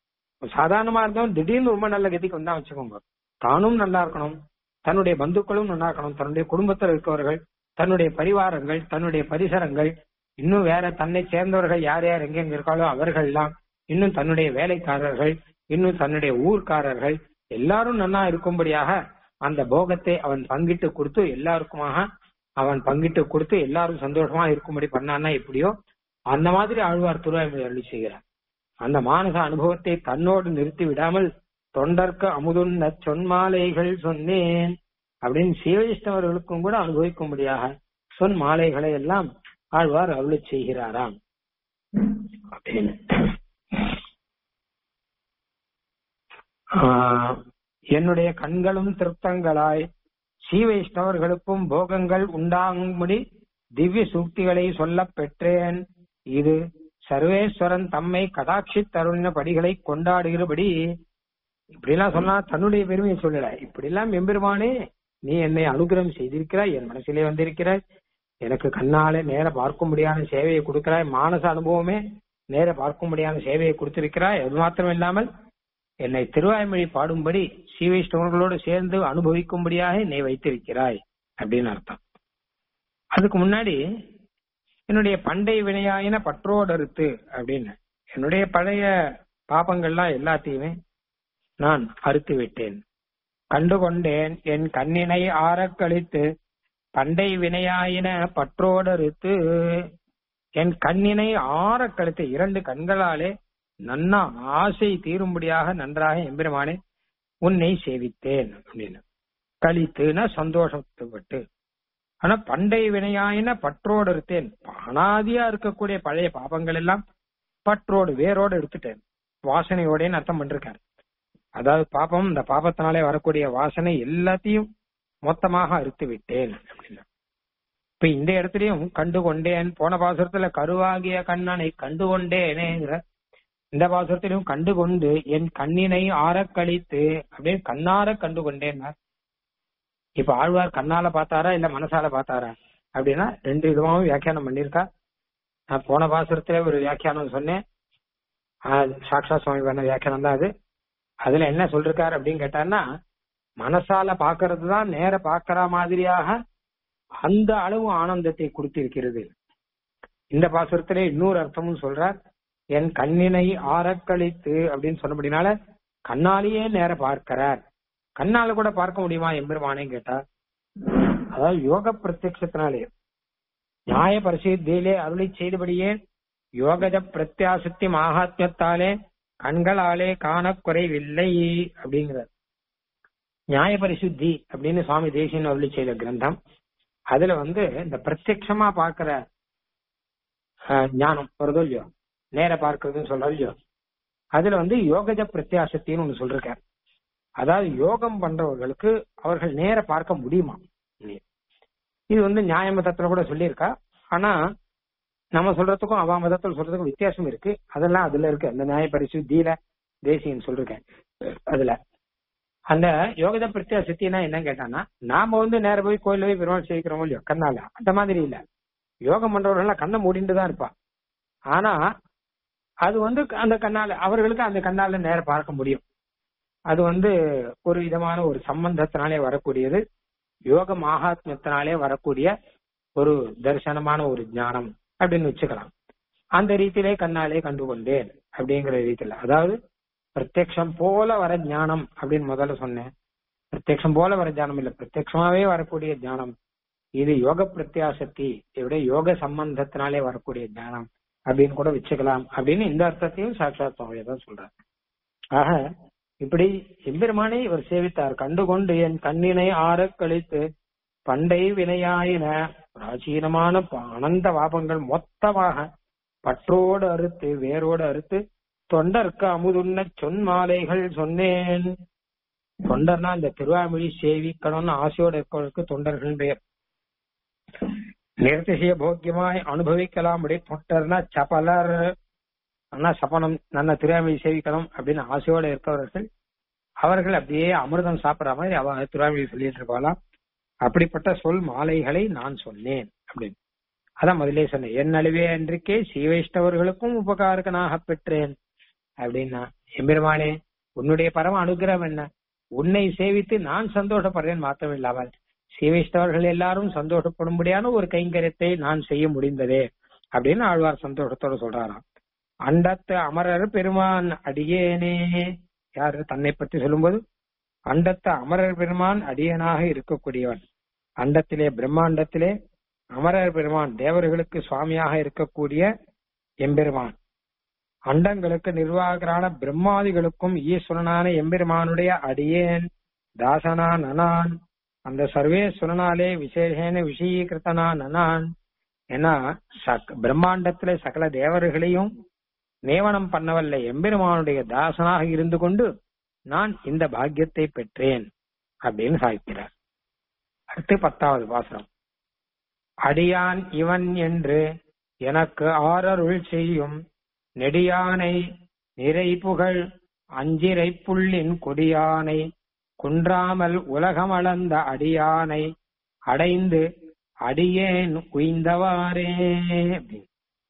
சாதாரணமா இருந்தவன் திடீர்னு ரொம்ப நல்ல கதிக்கு வந்தா வச்சுக்கோங்க தானும் நல்லா இருக்கணும் தன்னுடைய பந்துக்களும் நல்லா இருக்கணும் தன்னுடைய குடும்பத்தில் இருக்கவர்கள் தன்னுடைய பரிவாரங்கள் தன்னுடைய பரிசரங்கள் இன்னும் வேற தன்னை சேர்ந்தவர்கள் யார் யார் எங்கெங்க இருக்காளோ அவர்கள் எல்லாம் இன்னும் தன்னுடைய வேலைக்காரர்கள் இன்னும் தன்னுடைய ஊர்க்காரர்கள் எல்லாரும் நன்னா இருக்கும்படியாக அந்த போகத்தை அவன் பங்கிட்டு கொடுத்து எல்லாருக்குமாக அவன் பங்கிட்டு கொடுத்து எல்லாரும் சந்தோஷமா இருக்கும்படி பண்ணான்னா எப்படியோ அந்த மாதிரி ஆழ்வார் திருவாய்மொழி அருளி செய்கிறார் அந்த மானச அனுபவத்தை தன்னோடு நிறுத்தி விடாமல் தொண்டர்க்கு அமுதுண்ண சொன்மாலைகள் சொன்னேன் அப்படின்னு சீவைஷ்ணவர்களுக்கும் கூட அனுபவிக்கும்படியாக சொன் மாலைகளை எல்லாம் ஆழ்வார் அருளி செய்கிறாராம் அப்படின்னு ஆஹ் என்னுடைய கண்களும் திருப்தங்களாய் ஸ்ரீ வைஷ்ணவர்களுக்கும் போகங்கள் உண்டாகும்படி திவ்ய சூக்திகளை சொல்ல பெற்றேன் இது சர்வேஸ்வரன் தம்மை கடாட்சி தருணின படிகளை கொண்டாடுகிறபடி இப்படி எல்லாம் சொன்னா தன்னுடைய பெருமையை சொல்லல இப்படி எல்லாம் எம்பெருமானே நீ என்னை அனுகிரகம் செய்திருக்கிறாய் என் மனசிலே வந்திருக்கிறாய் எனக்கு கண்ணாலே நேர பார்க்கும்படியான சேவையை கொடுக்கிறாய் மானச அனுபவமே நேர பார்க்கும்படியான சேவையை கொடுத்திருக்கிறாய் அது மாத்திரம் இல்லாமல் என்னை திருவாய்மொழி பாடும்படி ஸ்ரீ வைஷ்ணவர்களோடு சேர்ந்து அனுபவிக்கும்படியாக என்னை வைத்திருக்கிறாய் அப்படின்னு அர்த்தம் அதுக்கு முன்னாடி என்னுடைய பண்டை வினையாயின பற்றோடறுத்து அப்படின்னு என்னுடைய பழைய பாபங்கள்லாம் எல்லாத்தையுமே நான் அறுத்து விட்டேன் கண்டுகொண்டேன் என் கண்ணினை ஆறக் கழித்து பண்டை வினையாயின பற்றோடறுத்து என் கண்ணினை ஆறக் கழித்து இரண்டு கண்களாலே நன்னா ஆசை தீரும்படியாக நன்றாக எம்பெருமானே உன்னை சேவித்தேன் அப்படின்னு கழித்துனா சந்தோஷப்பட்டு ஆனா பண்டை வினையாயின பற்றோடு இருத்தேன் அனாதியா இருக்கக்கூடிய பழைய பாபங்கள் எல்லாம் பற்றோடு வேரோடு எடுத்துட்டேன் வாசனையோடேன்னு அர்த்தம் பண்ணிருக்காரு அதாவது பாபம் இந்த பாபத்தினாலே வரக்கூடிய வாசனை எல்லாத்தையும் மொத்தமாக அறுத்து விட்டேன் அப்படின்னா இப்ப இந்த இடத்துலயும் கண்டு கொண்டேன் போன பாசுரத்துல கருவாகிய கண்ணனை கண்டு கொண்டேனேங்கிற இந்த பாசுரத்திலும் கண்டு கொண்டு என் கண்ணினை ஆறக் கழித்து அப்படியே கண்ணார கண்டு கொண்டேன்னார் இப்ப ஆழ்வார் கண்ணால பார்த்தாரா இல்ல மனசால பார்த்தாரா அப்படின்னா ரெண்டு விதமாவும் வியாக்கியானம் பண்ணிருக்கா நான் போன பாசுரத்துல ஒரு வியாக்கியானம் சொன்னேன் ஆஹ் சாக்ஷா சுவாமி பண்ண வியாக்கியானம் தான் அது அதுல என்ன சொல்றாரு அப்படின்னு கேட்டான்னா மனசால பாக்குறது தான் நேர பாக்குற மாதிரியாக அந்த அளவு ஆனந்தத்தை கொடுத்திருக்கிறது இந்த பாசுரத்திலே இன்னொரு அர்த்தமும் சொல்றார் என் கண்ணினை ஆறக்களித்து அப்படின்னு சொன்னபடினால கண்ணாலேயே நேர பார்க்கிறார் கண்ணால கூட பார்க்க முடியுமா எம்பெருமானே கேட்டார் அதாவது யோக பிரத்யத்தினாலே நியாய பரிசுத்தியிலே அருளை செய்தபடியே யோகஜ பிரத்யாசக்தி மகாத்மியத்தாலே கண்களாலே காண குறைவில்லை அப்படிங்கிறார் நியாய பரிசுத்தி அப்படின்னு சுவாமி தேசியன் அருளி செய்த கிரந்தம் அதுல வந்து இந்த பிரத்யட்சமா பாக்குற அஹ், ஞானம் வருதோ இல்லையோ நேர பார்க்கறதுன்னு சொல்றோம் இல்லையோ அதுல வந்து யோகஜ பிரத்யாசத்தின்னு ஒண்ணு சொல்றார் அதாவது யோகம் பண்றவர்களுக்கு அவர்கள் நேர பார்க்க முடியுமா இது வந்து நியாய மதத்துல கூட சொல்லியிருக்கா ஆனா நம்ம சொல்றதுக்கும் அவா மதத்துல சொல்றதுக்கும் வித்தியாசம் இருக்கு அதெல்லாம் அதுல இருக்கு அந்த நியாய பரிசுத்தியில தேசியன் சொல்லிருக்கேன் அதுல அந்த யோகத பிரத்யா சித்தினா என்ன கேட்டான்னா நாம வந்து நேர போய் கோயில்ல போய் பெருமாள் சேவிக்கிறோமோ இல்லையோ கண்ணால அந்த மாதிரி இல்ல யோகம் பண்றவர்கள் கண்ணை மூடிட்டு தான் இருப்பா ஆனா அது வந்து அந்த கண்ணால அவர்களுக்கு அந்த கண்ணால நேர பார்க்க முடியும் அது வந்து ஒரு விதமான ஒரு சம்பந்தத்தினாலே வரக்கூடியது யோக மகாத்மியத்தினாலே வரக்கூடிய ஒரு தரிசனமான ஒரு ஞானம் அப்படின்னு வச்சுக்கலாம் அந்த ரீதியிலே கண்ணாலே கண்டு கொண்டேன் அப்படிங்கிற ரீதியில அதாவது பிரத்யக்ஷம் போல வர ஞானம் அப்படின்னு முதல்ல சொன்னேன் பிரத்யக்ஷம் போல வர ஞானம் இல்ல பிரத்யக்ஷமாவே வரக்கூடிய ஞானம் இது யோக பிரத்யாசக்தி இவிட யோக சம்பந்தத்தினாலே வரக்கூடிய ஞானம் அப்படின்னு கூட வச்சுக்கலாம் அப்படின்னு இந்த அர்த்தத்தையும் சாட்சாத் சுவாமியை தான் சொல்றார் ஆக இப்படி எம்பெருமானை இவர் சேவித்தார் கண்டுகொண்டு என் கண்ணினை ஆறக் கழித்து பண்டை வினையாயின பிராச்சீனமான ப- அனந்த வாபங்கள் மொத்தமாக பற்றோடு அறுத்து வேரோடு அறுத்து தொண்டர்க்கு அமுதுண்ண சொன்மாலைகள் சொன்னேன் தொண்டர்னா இந்த திருவாமொழி சேவிக்கணும்னு ஆசையோடு இருக்கவர்களுக்கு தொண்டர்கள் பெயர் நிர்திசய போக்கியமாய் அனுபவிக்கலாம் அப்படி தொண்டர்னா சபலர் அண்ணா சபனம் நல்ல திருவாமொழி சேவிக்கணும் அப்படின்னு ஆசையோடு இருக்கவர்கள் அவர்கள் அப்படியே அமிர்தம் சாப்பிடுற மாதிரி அவ திருவாமொழி சொல்லிட்டு இருப்பாளாம் அப்படிப்பட்ட சொல் மாலைகளை நான் சொன்னேன் அப்படின்னு அதான் முதலே சொன்னேன் என் அழிவே அன்றைக்கே சீவைஷ்டவர்களுக்கும் உபகாரகனாக பெற்றேன் அப்படின்னா எம்பெருமானே உன்னுடைய பரம அனுகிரகம் என்ன உன்னை சேவித்து நான் சந்தோஷப்படுறேன் மாத்திரம் இல்லாமல் சீவைஷ்டவர்கள் எல்லாரும் சந்தோஷப்படும்படியான ஒரு கைங்கரியத்தை நான் செய்ய முடிந்ததே அப்படின்னு ஆழ்வார் சந்தோஷத்தோட சொல்றாராம் அண்டத்து அமரர் பெருமான் அடியேனே யாரு தன்னை பற்றி சொல்லும்போது அண்டத்து அமரர் பெருமான் அடியனாக இருக்கக்கூடியவன் அண்டத்திலே பிரம்மாண்டத்திலே அமரர் பெருமான் தேவர்களுக்கு சுவாமியாக இருக்கக்கூடிய எம்பெருமான் அண்டங்களுக்கு நிர்வாகரான பிரம்மாதிகளுக்கும் ஈஸ்வரனான எம்பெருமானுடைய அடியேன் தாசனா நனான் அந்த சர்வேஸ்வரனாலே விசேஷேன விஷயீகிருத்தனா நனான் ஏன்னா சக் பிரம்மாண்டத்திலே சகல தேவர்களையும் நியமனம் பண்ணவல்ல எம்பெருமானுடைய தாசனாக இருந்து கொண்டு நான் இந்த பாக்கியத்தை பெற்றேன் அப்படின்னு சாய்க்கிறார் அடுத்து பத்தாவது பாசனம் அடியான் இவன் என்று எனக்கு ஆரருள் செய்யும் நெடியானை நிறை புகழ் அஞ்சிரை புள்ளின் கொடியானை குன்றாமல் உலகமளந்த அடியானை அடைந்து அடியேன் உய்ந்தவாறே அப்படின்னு.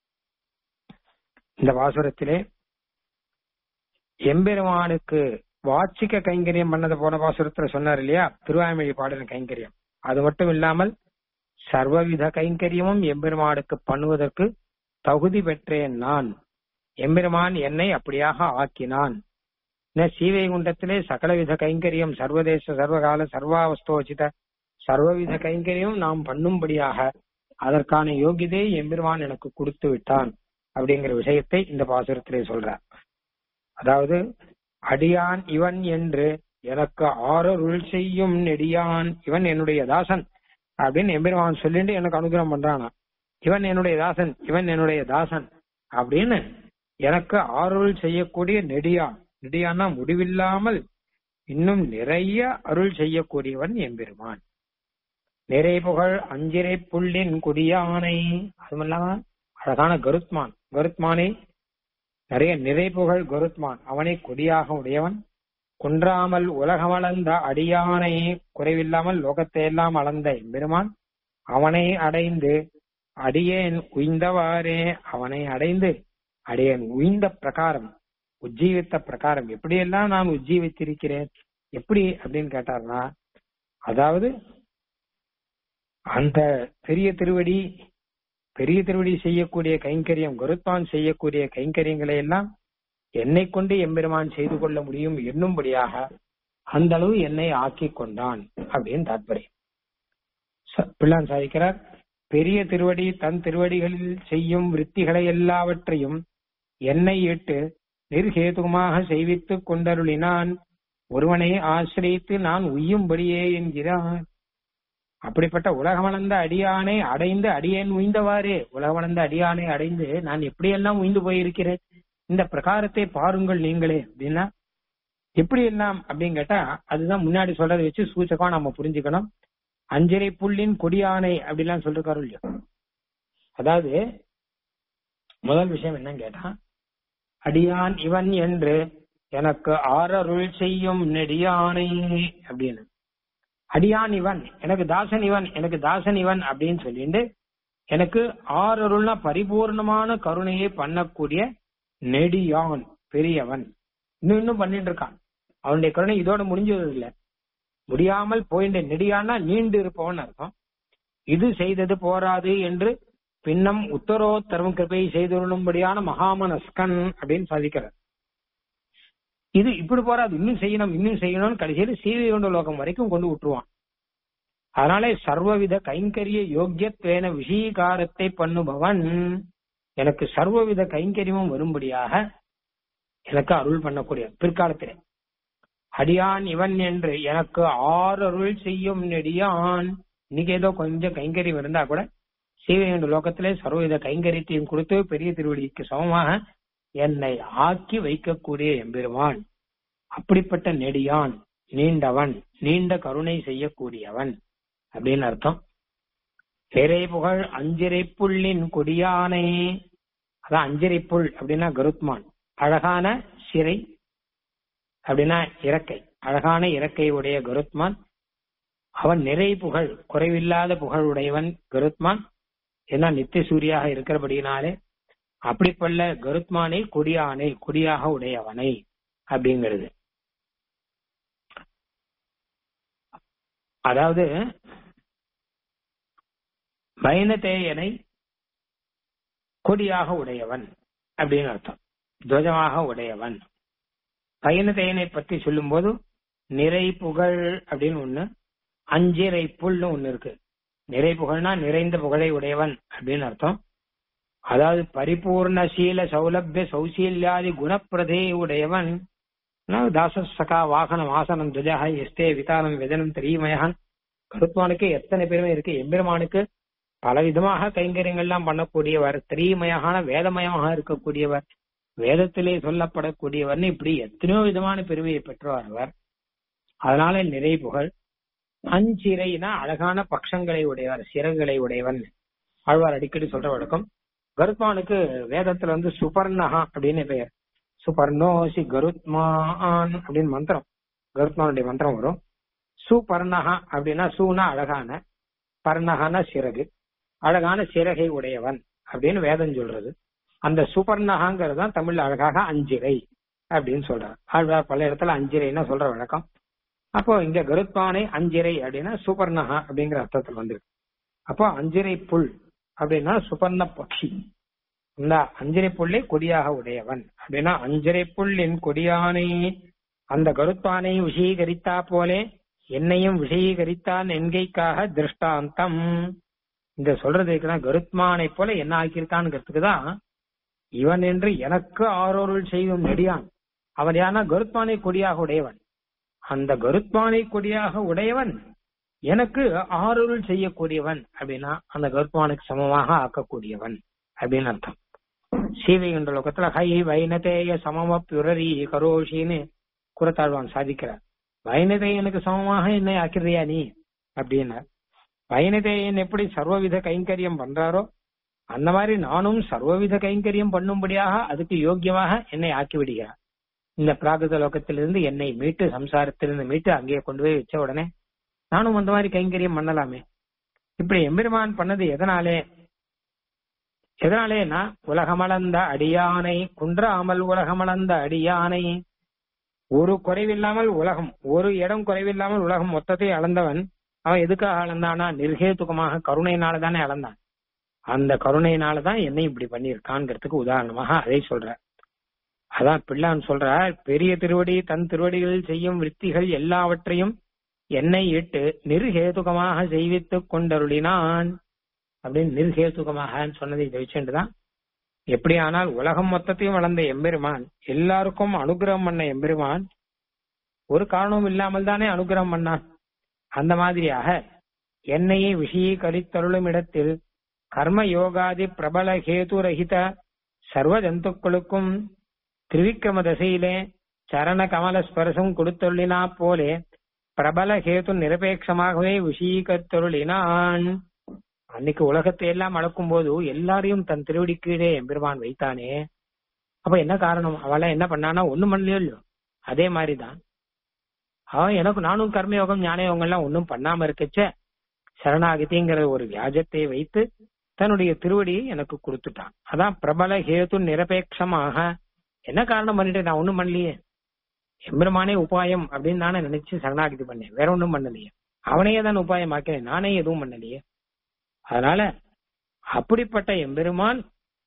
இந்த பாசுரத்திலே எம்பெருமானுக்கு வாச்சிக்க கைங்கரியம் பண்ணது போன பாசுரத்துல சொன்னார் இல்லையா திருவாய்மொழி பாடல கைங்கரியம் அது மட்டும் இல்லாமல் சர்வவித கைங்கரியமும் எம்பெருமானுக்கு பண்ணுவதற்கு தகுதி பெற்றேன் நான் எம்பெருமான் என்னை அப்படியாக ஆக்கினான் ந சீவைகுண்டத்திலே சகலவித கைங்கரியம் சர்வதேச சர்வகால சர்வாவஸ்தோச்சித சர்வவித கைங்கரியம் நாம் பண்ணும்படியாக அதற்கான யோகிதை எம்பெருமான் எனக்கு கொடுத்து விட்டான் அப்படிங்கிற விஷயத்தை இந்த பாசுரத்திலே சொல்றார் அதாவது அடியான் இவன் என்று எனக்கு ஆரருள் செய்யும் நெடியான் இவன் என்னுடைய தாசன் அப்படின்னு எம்பெருமான் சொல்லிட்டு எனக்கு அனுகிரகம் பண்றானா இவன் என்னுடைய தாசன் இவன் என்னுடைய தாசன் அப்படின்னு எனக்கு ஆருள் செய்யக்கூடிய நெடியான் நெடியான்னா முடிவில்லாமல் இன்னும் நிறைய அருள் செய்யக்கூடியவன் எம்பெருமான் நிறை புகழ் அஞ்சிரை புள்ளின் குடியானை அதுமல்லாம அழகான கருத்மான் கருத்மானே நிறைய நிறை புகழ் கருத்மான் அவனை கொடியாக உடையவன் குன்றாமல் உலகமளந்த அடியானை குறைவில்லாமல் லோகத்தை எல்லாம் அளந்த எம்பெருமான் அவனை அடைந்து அடியேன் உய்ந்தவாறே அவனை அடைந்து அடியேன் உய்ந்த பிரகாரம் உஜ்ஜீவித்த பிரகாரம் எப்படியெல்லாம் நான் உஜ்ஜீவித்திருக்கிறேன் எப்படி அப்படின்னு கேட்டார்னா அதாவது அந்த பெரிய திருவடி பெரிய திருவடி செய்யக்கூடிய கைங்கரியம் கருத்தான் செய்யக்கூடிய கைங்கரியங்களை எல்லாம் என்னை கொண்டு எம்பெருமான் செய்து கொள்ள முடியும் என்னும்படியாக அந்த அளவு என்னை ஆக்கி கொண்டான் அப்படின்னு தாத்பரியம் ச- பிள்ளான் சாதிக்கிறார் பெரிய திருவடி தன் திருவடிகளில் செய்யும் விருத்திகளை எல்லாவற்றையும் என்னை இட்டு நிர்ஹேதுமாக செய்வித்துக் கொண்டருளினான் ஒருவனை ஆசிரியத்து நான் உய்யும்படியே என்கிறான் அப்படிப்பட்ட உலகமளந்த அடியானை அடைந்து அடியேன் உய்ந்தவாறே உலகமளந்த அடியானை அடைந்து நான் எப்படியெல்லாம் உய்ந்து போயிருக்கிறேன் இந்த பிரகாரத்தை பாருங்கள் நீங்களே அப்படின்னா எப்படி எல்லாம் அப்படின்னு கேட்டா அதுதான் முன்னாடி சொல்றதை வச்சு சூச்சகமா நம்ம புரிஞ்சுக்கணும் அஞ்சரை புள்ளின் கொடியானை அப்படிலாம் சொல்லிருக்காரு இல்லையோ அதாவது முதல் விஷயம் என்னன்னு கேட்டா அடியான் இவன் என்று எனக்கு ஆரருள் செய்யும் நெடியானை அப்படின்னு அடியான் இவன் எனக்கு தாசன் இவன் எனக்கு தாசன் இவன் அப்படின்னு சொல்லிட்டு எனக்கு ஆரருள்னா பரிபூர்ணமான கருணையை பண்ணக்கூடிய நெடியான் பெரியவன் இன்னும் இன்னும் பண்ணிட்டு இருக்கான் அவனுடைய கருணை இதோட முடிஞ்சது இல்ல முடியாமல் போயின்ற நெடியானா நீண்டு இருப்பவன் அர்த்தம் இது செய்தது போராது என்று பின்னம் உத்தரோத்தரம் கிருபை செய்துள்ளபடியான மகாமனஸ்கன் அப்படின்னு சாதிக்கிறார் இது இப்படி போறாது இன்னும் செய்யணும் இன்னும் செய்யணும்னு கடைசியில சீவை கொண்ட லோகம் வரைக்கும் கொண்டு விட்டுருவான் அதனாலே சர்வவித கைங்கரிய யோக்கியத்வேன விஷயகாரத்தை பண்ணுபவன் எனக்கு சர்வவித கைங்கரியமும் வரும்படியாக எனக்கு அருள் பண்ணக்கூடிய பிற்காலத்திலே அடியான் இவன் என்று எனக்கு ஆறு அருள் செய்யும் நெடியான் இன்னைக்கு ஏதோ கொஞ்சம் கைங்கரியம் இருந்தா கூட சீவையண்டு லோகத்திலே சர்வவித கைங்கரியத்தையும் கொடுத்து பெரிய திருவடிக்கு சமமாக என்னை ஆக்கி வைக்கக்கூடிய எம்பெருமான் அப்படிப்பட்ட நெடியான் நீண்டவன் நீண்ட கருணை செய்யக்கூடியவன் அப்படின்னு அர்த்தம் பெரை புகழ் அஞ்சிரை புள்ளின் கொடியானை அதான் அஞ்சிரை புல் அப்படின்னா கருத்மான் அழகான சிறை அப்படின்னா இறக்கை அழகான இறக்கை உடைய கருத்மான் அவன் நிறை புகழ் குறைவில்லாத புகழ் உடையவன் கருத்மான் ஏன்னா நித்திய சூரியாக இருக்கிறபடியினாலே அப்படிப்பட்ட கருத்மானை கொடியானை கொடியாக உடையவனை அப்படிங்கிறது அதாவது பயனதேயனை கொடியாக உடையவன் அப்படின்னு அர்த்தம் துவஜமாக உடையவன் பயனதேயனை பற்றி சொல்லும்போது நிறை புகழ் அப்படின்னு ஒண்ணு அஞ்சிறை புல்னு ஒண்ணு இருக்கு நிறை புகழ்னா நிறைந்த புகழை உடையவன் அப்படின்னு அர்த்தம் அதாவது பரிபூர்ண சீல சௌலபிய சௌசீல்யாதி குணப்பிரதே உடையவன் தாசசகா வாகனம் ஆசனம் துஜாக எஸ்தே விதானம் வெதனம் தெரியுமயான் கருத்மானுக்கு எத்தனை பேருமே இருக்கு எம்பெருமானுக்கு பல விதமாக கைங்கரியங்கள்லாம் பண்ணக்கூடியவர் திரீமயமான வேதமயமாக இருக்கக்கூடியவர் வேதத்திலே சொல்லப்படக்கூடியவர்னு இப்படி எத்தனையோ விதமான பெருமையை பெற்றவர் அவர் அதனால நிறை புகழ் அஞ்சிறைனா அழகான பக்ஷங்களை உடையவர் சிறகுகளை உடையவன் ஆழ்வார் அடிக்கடி சொல்ற வழக்கம் கருத்மானுக்கு வேதத்துல வந்து சுபர்ணஹா அப்படின்னு பெயர் சுபர்ணோசி கருத்மான் அப்படின்னு மந்திரம் கருத்மானுடைய மந்திரம் வரும் சுபர்ணஹா அப்படின்னா சூனா அழகான பர்ணகான சிறகு அழகான சிறகை உடையவன் அப்படின்னு வேதம் சொல்றது அந்த சுபர்ணகாங்கிறது தான் தமிழ்ல அழகாக அஞ்சிரை அப்படின்னு சொல்றார் ஆழ்வார் பல இடத்துல அஞ்சிரைன்னா சொல்ற வழக்கம் அப்போ இங்க கருத்மானை அஞ்சிரை அப்படின்னா சுபர்ணகா அப்படிங்கிற அர்த்தத்தில் வந்திருக்கு அப்போ அஞ்சிரை புல் அப்படின்னா சுபர்ண பக்ஷி இந்த அஞ்சிரை புல்லை கொடியாக உடையவன் அப்படின்னா அஞ்சிரை புல்லின் கொடியானை அந்த கருத்மானை விஷயீகரித்தா போலே என்னையும் விஷயீகரித்தான் என்கைக்காக திருஷ்டாந்தம் இந்த சொல்றதுக்குதான் கருத்மானை போல என்ன ஆக்கியிருக்கான்ங்கிறதுக்கு தான் இவன் என்று எனக்கு ஆரோருள் செய்யும் நெடியான் அவன் யானா கருத்மானை கொடியாக உடையவன் அந்த கருத்மானை கொடியாக உடையவன் எனக்கு ஆறுதல் செய்யக்கூடியவன் அப்படின்னா அந்த கருத்மானுக்கு சமமாக ஆக்கக்கூடியவன் அப்படின்னு அர்த்தம் சீவை என்ற லோகத்துல ஹை வைனதேய சமம பிறரி கரோஷின்னு குரத்தாழ்வான் சாதிக்கிறார் வைனதேயனுக்கு சமமாக என்னை ஆக்கிறியா நீ அப்படின்னா வைனதேயன் எப்படி சர்வவித கைங்கரியம் பண்றாரோ அந்த மாதிரி நானும் சர்வவித கைங்கரியம் பண்ணும்படியாக அதுக்கு யோக்கியமாக என்னை ஆக்கி விடுகிறார் இந்த பிராகிருத லோகத்திலிருந்து என்னை மீட்டு சம்சாரத்திலிருந்து மீட்டு அங்கேயே கொண்டு போய் வச்ச உடனே நானும் அந்த மாதிரி கைங்கரியம் பண்ணலாமே இப்படி எம்பெருமான் பண்ணது எதனாலே எதனாலேனா உலகமளந்த அடியானை குன்றாமல் உலகமளந்த அடியானை ஒரு குறைவில்லாமல் உலகம் ஒரு இடம் குறைவில்லாமல் உலகம் மொத்தத்தை அளந்தவன் அவன் எதுக்காக அளந்தானா நிர்ஹேதுகமாக கருணையினால தானே அளந்தான் அந்த கருணையினால தான் என்னை இப்படி பண்ணியிருக்கான்ங்கிறதுக்கு உதாரணமாக அதை சொல்ற அதான் பிள்ளான் சொல்றார் பெரிய திருவடி தன் திருவடிகளில் செய்யும் விற்த்திகள் எல்லாவற்றையும் என்னை இட்டு நிர்ஹேதுகமாக செய்வித்துக் கொண்டருளினான் அப்படின்னு நிர்ஹேதுகமாக சொன்னதை இதை வச்சுட்டுதான் எப்படி ஆனால் உலகம் மொத்தத்தையும் வளர்ந்த எம்பெருமான் எல்லாருக்கும் அனுகிரகம் பண்ண எம்பெருமான் ஒரு காரணமும் இல்லாமல் தானே அனுகிரகம் பண்ணான் அந்த மாதிரியாக என்னையே விஷயீகரித்தருளும் இடத்தில் கர்ம யோகாதி பிரபல ஹேதுரகித சர்வ ஜந்துக்களுக்கும் திரிவிக்ரம தசையிலே சரண கமல ஸ்பர்சம் கொடுத்தொள்ளினா போலே பிரபல ஹேது நிரபேட்சமாகவே விஷயீகத்தருளினான் அன்னைக்கு உலகத்தை எல்லாம் அளக்கும் போது எல்லாரையும் தன் திருவடி கீழே எம்பெருமான் வைத்தானே அப்ப என்ன காரணம் அவளை என்ன பண்ணானா ஒண்ணும் பண்ணலையோ இல்லையோ அதே மாதிரிதான் அவன் எனக்கு நானும் கர்மயோகம் ஞானயோகம் எல்லாம் ஒன்னும் பண்ணாம இருக்கச்ச சரணாகதிங்கிற ஒரு வியாஜத்தை வைத்து தன்னுடைய திருவடியை எனக்கு கொடுத்துட்டான் அதான் பிரபல ஹேது நிரபேட்சமாக என்ன காரணம் பண்ணிட்டு நான் ஒண்ணும் பண்ணலையே எம்பெருமானே உபாயம் அப்படின்னு நானே நினைச்சு சரணாகதி பண்ணேன் வேற ஒண்ணும் பண்ணலையே அவனையே தான் உபாயம் ஆக்கினேன் நானே எதுவும் பண்ணலையே அதனால அப்படிப்பட்ட எம்பெருமான்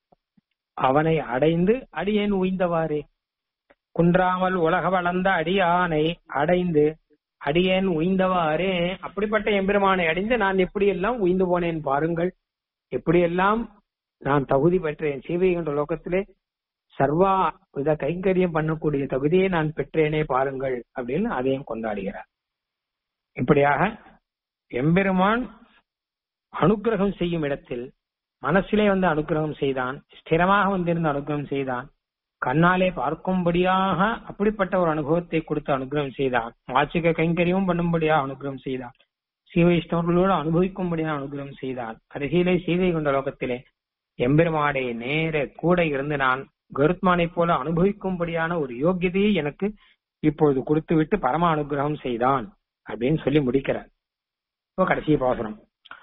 அவனை அடைந்து அடியேன் உய்ந்தவாறே குன்றாமல் உலக வளர்ந்த அடியானை அடைந்து அடியேன் உய்ந்தவாறே அப்படிப்பட்ட எம்பெருமானை அடைந்து நான் எப்படியெல்லாம் உய்ந்து போனேன் பாருங்கள் எப்படியெல்லாம் நான் தகுதி பெற்றேன் சீவை என்ற லோகத்திலே சர்வா வித கைங்கரியம் பண்ணக்கூடிய தகுதியை நான் பெற்றேனே பாருங்கள் அப்படின்னு அதையும் கொண்டாடுகிறார் இப்படியாக எம்பெருமான் அனுக்கிரகம் செய்யும் இடத்தில் மனசிலே வந்து அனுக்கிரகம் செய்தான் ஸ்திரமாக வந்திருந்து அனுகிரகம் செய்தான் கண்ணாலே பார்க்கும்படியாக அப்படிப்பட்ட ஒரு அனுபவத்தை கொடுத்து அனுகிரகம் செய்தான் வாச்சிக கைங்கரியமும் பண்ணும்படியாக அனுகிரகம் செய்தான் சீவைஷ்ணவர்களோடு அனுபவிக்கும்படியாக அனுகிரகம் செய்தான் கடைசியிலே சீவை கொண்ட லோகத்திலே எம்பெருமாடே நேர கூட இருந்து நான் கருத்மானை போல அனுபவிக்கும்படியான ஒரு யோகியதையை எனக்கு இப்பொழுது கொடுத்து விட்டு பரம அனுகிரகம் செய்தான் அப்படின்னு சொல்லி முடிக்கிறார் இப்போ கடைசி பாசனம்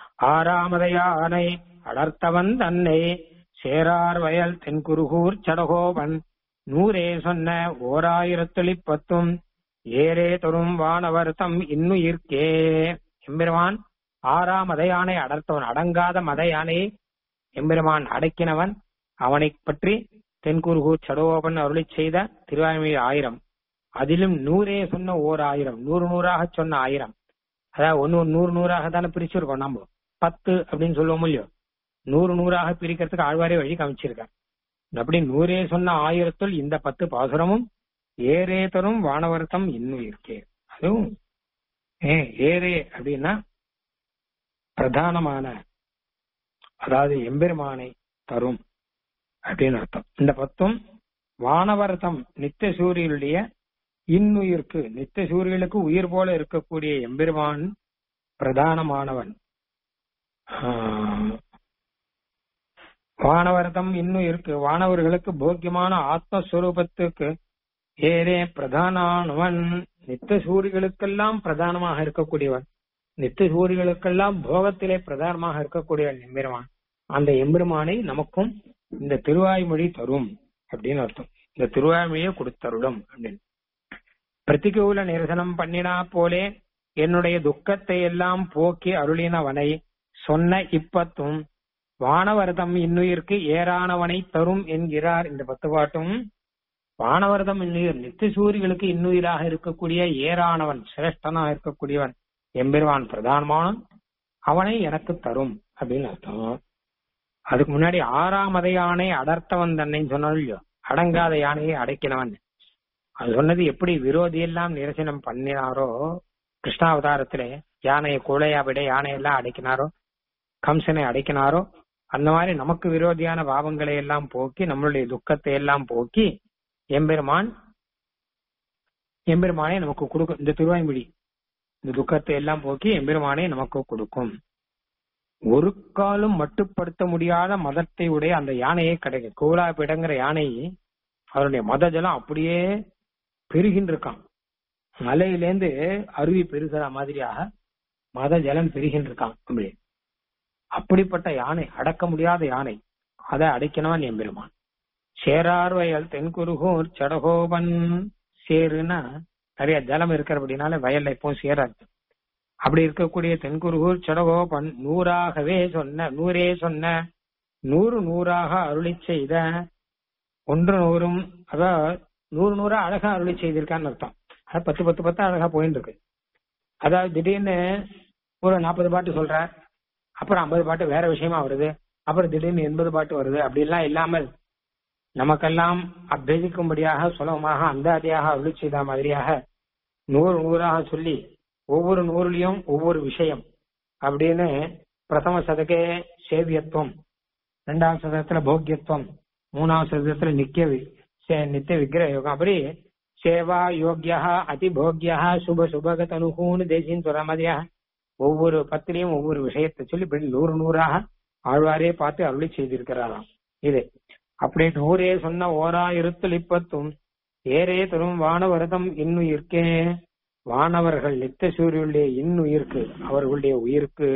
ஆறாமதையானை அடர்த்தவன் தன்னை சேரார் வயல் தென்குருகூர் சடகோபன் நூறே சொன்ன ஓராயிரத்தொளி பத்தும் ஏரே தொரும் வானவர்த்தம் இன்னுயிர்க்கே எம்பெருமான் ஆறாம் மத யானை அடர்த்தவன் அடங்காத மத யானையை எம்பெருமான் அடக்கினவன் அவனை பற்றி தென்குருகூர் சடகோபன் அருளி செய்த திருவாய்மொழி ஆயிரம் அதிலும் நூறே சொன்ன ஓர் ஆயிரம் நூறு நூறாக சொன்ன ஆயிரம் அதாவது ஒன்னு நூறு நூறாக தானே பிரிச்சிருக்கோம் நம்ம பத்து அப்படின்னு சொல்லுவோம் இல்லையோ நூறு நூறாக பிரிக்கிறதுக்கு ஆழ்வாரே வழி காமிச்சிருக்கார் அப்படி நூறே சொன்ன ஆயிரத்துள் இந்த பத்து பாசுரமும் ஏரே தரும் வானவர்த்தம் இன்னும் இருக்கே அதுவும் ஏ ஏரே அப்படின்னா பிரதானமான அதாவது எம்பெருமானை தரும் அப்படின்னு அர்த்தம் இந்த பத்தும் வானவர்த்தம் நித்திய சூரியனுடைய இன்னுயிர்க்கு நித்திய சூரியனுக்கு உயிர் போல இருக்கக்கூடிய எம்பெருமான் பிரதானமானவன் வானவரதம் இன்னும் இருக்கு வானவர்களுக்கு போக்கியமான ஆத்மஸ்வரூபத்துக்கு ஏரே பிரதானவன் நித்த சூரிகளுக்கெல்லாம் பிரதானமாக இருக்கக்கூடியவன் நித்த சூரிகளுக்கெல்லாம் போகத்திலே பிரதானமாக இருக்கக்கூடியவன் எம்பெருமான் அந்த எம்பெருமானை நமக்கும் இந்த திருவாய்மொழி தரும் அப்படின்னு அர்த்தம் இந்த திருவாய்மொழியை கொடுத்தருளும் அப்படின்னு பிரதிகூல நிரசனம் பண்ணினா போலே என்னுடைய துக்கத்தை எல்லாம் போக்கி அருளினவனை சொன்ன இப்பத்தும் வானவரதம் இன்னுயிருக்கு ஏறானவனை தரும் என்கிறார் இந்த பத்து பாட்டும் வானவரதம் இன்னுயிர் நித்திய சூரிகளுக்கு இன்னுயிராக இருக்கக்கூடிய ஏறானவன் சிரேஷ்டனாக இருக்கக்கூடியவன் எம்பெருவான் பிரதானமானவன் அவனை எனக்கு தரும் அப்படின்னு அர்த்தம் அதுக்கு முன்னாடி ஆறாம் மத யானை அடர்த்தவன் தன்னைன்னு சொன்னாலும் இல்லையோ அடங்காத யானையை அடக்கினவன் அது சொன்னது எப்படி விரோதி எல்லாம் நிரசனம் பண்ணினாரோ கிருஷ்ணாவதாரத்திலே யானையை கூழையா விட யானையெல்லாம் அடைக்கினாரோ கம்சனை அடைக்கினாரோ அந்த மாதிரி நமக்கு விரோதியான பாவங்களை எல்லாம் போக்கி நம்மளுடைய துக்கத்தை எல்லாம் போக்கி எம்பெருமான் எம்பெருமானே நமக்கு கொடுக்கும் இந்த திருவாய்மொழி இந்த துக்கத்தை எல்லாம் போக்கி எம்பெருமானே நமக்கு கொடுக்கும் ஒரு காலும் மட்டுப்படுத்த முடியாத மதத்தை உடைய அந்த யானையை கிடைக்கும் கூலாப்பிடங்கிற யானை அதனுடைய மத ஜலம் அப்படியே பெருகின்னு இருக்கான் மலையிலேந்து அருவி பெருகிற மாதிரியாக மத ஜலம் பெருகின்னு இருக்கான் அப்படி அப்படிப்பட்ட யானை அடக்க முடியாத யானை அதை அடைக்கணும் எம்பெருமான் சேரார் வயல் தென்குருகூர் சடகோபன் சேருன்னா நிறைய ஜலம் இருக்கிறபடினால வயல்ல இப்போ சேராது அப்படி இருக்கக்கூடிய தென்குருகூர் சடகோபன் நூறாகவே சொன்ன நூறே சொன்ன நூறு நூறாக அருளி செய்த ஒன்று நூறும் அதாவது நூறு நூறா அழகா அருளி செய்திருக்கான்னு அர்த்தம் அது பத்து பத்து பத்து அழகா போயிட்டு இருக்கு அதாவது திடீர்னு ஒரு நாற்பது பாட்டு சொல்றார் அப்புறம் ஐம்பது பாட்டு வேற விஷயமா வருது அப்புறம் திடீர்னு எண்பது பாட்டு வருது அப்படிலாம் இல்லாமல் நமக்கெல்லாம் அபியசிக்கும்படியாக சுலபமாக அந்தாதியாக அருளி செய்த மாதிரியாக நூறு நூறாக சொல்லி ஒவ்வொரு நூறுலயும் ஒவ்வொரு விஷயம் அப்படின்னு பிரதம சதகே சேவியத்துவம் ரெண்டாவது சதகத்துல போக்கியத்துவம் மூணாவது சதகத்துல நித்திய வி- சே- நித்திய விக்கிரக யோகம் அப்படி சேவா யோக்கியா அதிபோக்கியா சுப சுபகத் அனுகூன்னு தேசின்னு சொல்ற மாதிரியா ஒவ்வொரு பத்திலையும் ஒவ்வொரு விஷயத்தை சொல்லி இப்படி நூறு நூறாக ஆழ்வாரே பார்த்து அருளி செய்திருக்கிறாராம் இது அப்படி நூறே சொன்ன ஓராயிரத்தில் இப்பத்தும் ஏரே தரும் வானவரதம் இன்னுயிர்க்கே வானவர்கள் நித்த சூரியனுடைய இன்னுயிர்க்கு அவர்களுடைய உயிருக்கு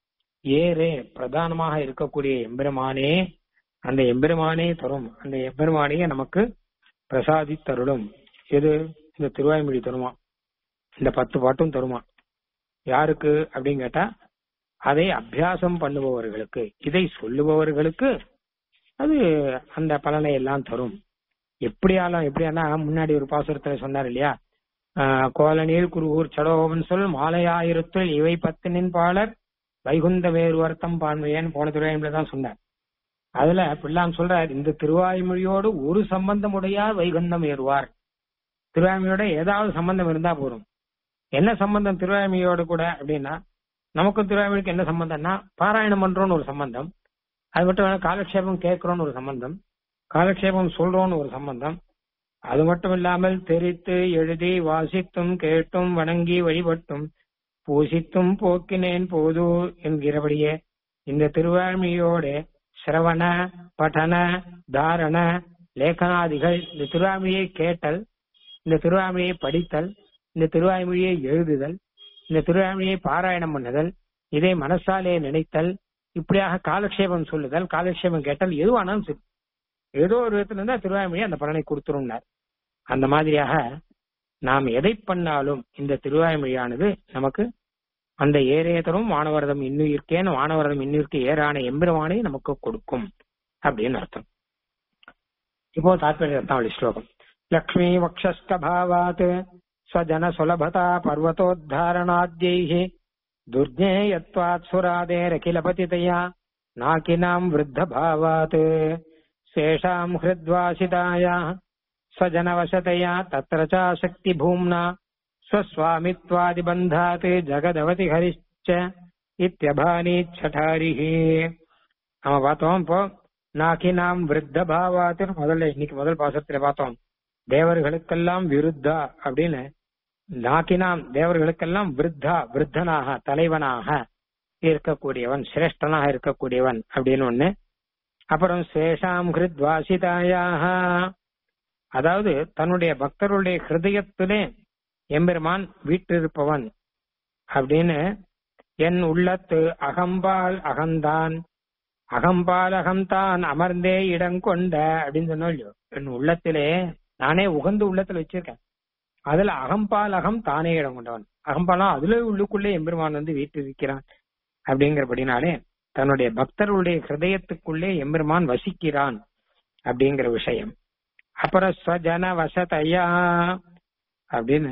ஏரே பிரதானமாக இருக்கக்கூடிய எம்பெருமானே அந்த எம்பெருமானே தரும் அந்த எம்பெருமானையே நமக்கு பிரசாதித்தருளும் எது இந்த திருவாய்மொழி தருமா இந்த பத்து பாட்டும் தருமா யாருக்கு அப்படின்னு கேட்டா அதை அபியாசம் பண்ணுபவர்களுக்கு இதை சொல்லுபவர்களுக்கு அது அந்த பலனை எல்லாம் தரும் எப்படியாலும் எப்படியானா முன்னாடி ஒரு பாசுரத்துல சொன்னார் இல்லையா ஆஹ் கோலநீர் குருகூர் சடோவன் சொல் மாலையாயிரத்தில் இவை பத்தினின் பாலர் வைகுந்த வேறு வருத்தம் பான்மையன்னு போன திருவாய்மொழி தான் சொன்னார் அதுல பிள்ளான் சொல்றார் இந்த திருவாய்மொழியோடு ஒரு சம்பந்தம் உடையார் வைகுந்தம் ஏறுவார் திருவாய்மொழியோட ஏதாவது சம்பந்தம் இருந்தா போதும் என்ன சம்பந்தம் திருவாய்மொழியோடு கூட அப்படின்னா நமக்கும் திருவாய்மொழிக்கு என்ன சம்பந்தம்னா பாராயணம் பண்றோம்னு ஒரு சம்பந்தம் அது மட்டும் இல்ல காலக்ஷேபம் கேட்கிறோம்னு ஒரு சம்பந்தம் காலக்ஷேபம் சொல்றோம்னு ஒரு சம்பந்தம் அது மட்டும் இல்லாமல் தெரித்து எழுதி வாசித்தும் கேட்டும் வணங்கி வழிபட்டும் பூசித்தும் போக்கினேன் போது என்கிறபடியே இந்த திருவாழ்மையோடு சிரவண பఠன தாரண லேखனாதிகள் இந்த திருவாழ்மையை கேட்டல் இந்த திருவாழ்மையை படித்தல் இந்த திருவாய்மொழியை எழுதுதல் இந்த திருவாய்மொழியை பாராயணம் பண்ணுதல் இதை மனசாலே நினைத்தல் இப்படியாக காலக்ஷேபம் சொல்லுதல் காலக்ஷேபம் கேட்டல் எதுவானாலும் சரி ஏதோ ஒரு விதத்துல இருந்தா திருவாய்மொழி அந்த பலனை கொடுத்துரும்னார் அந்த மாதிரியாக நாம் எதை பண்ணாலும் இந்த திருவாய்மொழியானது நமக்கு அந்த ஏரேதரும் வானவரதம் இன்னுயிர்க்கேன்னு வானவரதம் இன்னுயிர்க்கு ஏறான எம்பெருமானை நமக்கு கொடுக்கும் அப்படின்னு அர்த்தம் இப்போ தாத்பரிய ரத்னாவளி ஸ்லோகம் லக்ஷ்மி வக்ஷஸ்தபாவாத் ஸ்வஜன சுலபதா பர்வதோத்தாரணாத்யைः दुर्ज्ञेयत्वात् सुरादेरखिलपतितया नाकिनाम् वृद्धभावात् शेषाम् हृद्वासितायाः स्वजनवशतया तत्र चाशक्तिभूम्ना स्वस्वामित्वादिबन्धात् जगदवति हरिश्च இத்தியபானீச்சடாரிஹி நம்ம பார்த்தோம் இப்போ நாக்கினாம் விருத்த பாவாத்துன்னு முதல்ல இன்னைக்கு முதல் பாசத்துல பார்த்தோம் தேவர்களுக்கெல்லாம் விருத்தா அப்படின்னு நாக்கினாம் தேவர்களுக்கெல்லாம் விருத்தா விருத்தனாக தலைவனாக இருக்கக்கூடியவன் சிரேஷ்டனாக இருக்கக்கூடியவன் அப்படின்னு ஒண்ணு அப்புறம் சேஷாம் ஹிருத் வாசிதாயாக அதாவது தன்னுடைய பக்தருடைய ஹிருதயத்திலே எம்பெருமான் வீற்றிருப்பவன் அப்படின்னு என் உள்ளத்து அகம்பால் அகந்தான் அகம்பால் அகம்தான் அமர்ந்தே இடங்கொண்ட அப்படின்னு சொன்னோம் இல்லையோ என் உள்ளத்திலே நானே உகந்து உள்ளத்துல வச்சிருக்கேன் அதுல அகம்பால் அகம் தானே இடம் கொண்டவன் அகம்பாலாம் அதுல உள்ளுக்குள்ளே எம்பெருமான் வந்து வீட்டிருக்கிறான் அப்படிங்கிறபடினாலே தன்னுடைய பக்தருடைய ஹிருதயத்துக்குள்ளே எம்பெருமான் வசிக்கிறான் அப்படிங்கிற விஷயம் அப்புறம் ஸ்வஜன வசதையா அப்படின்னு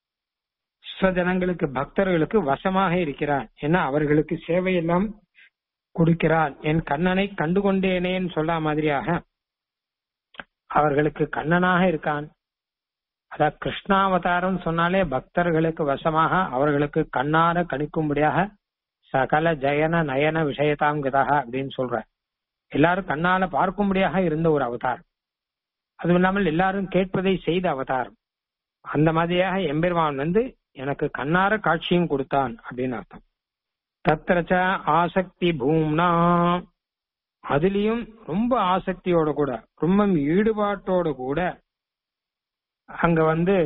ஸ்வஜனங்களுக்கு பக்தர்களுக்கு வசமாக இருக்கிறான் ஏன்னா அவர்களுக்கு சேவையெல்லாம் கொடுக்கிறான் என் கண்ணனை கண்டுகொண்டேனேன்னு சொல்ல மாதிரியாக அவர்களுக்கு கண்ணனாக இருக்கான் அதான் கிருஷ்ணாவதாரம் சொன்னாலே பக்தர்களுக்கு வசமாக அவர்களுக்கு கண்ணார கணிக்கும்படியாக சகல ஜயன நயன விஷயதாங்கதாக அப்படின்னு சொல்ற எல்லாரும் கண்ணால பார்க்கும்படியாக இருந்த ஒரு அவதாரம் அதுவும் இல்லாமல் எல்லாரும் கேட்பதை செய்த அவதாரம் அந்த மாதிரியாக எம்பெருமான் வந்து எனக்கு கண்ணார காட்சியும் கொடுத்தான் அப்படின்னு அர்த்தம் தத்திரச்ச ஆசக்தி பூம்னா அதுலயும் ரொம்ப ஆசக்தியோட கூட ரொம்ப ஈடுபாட்டோட கூட அங்க வந்து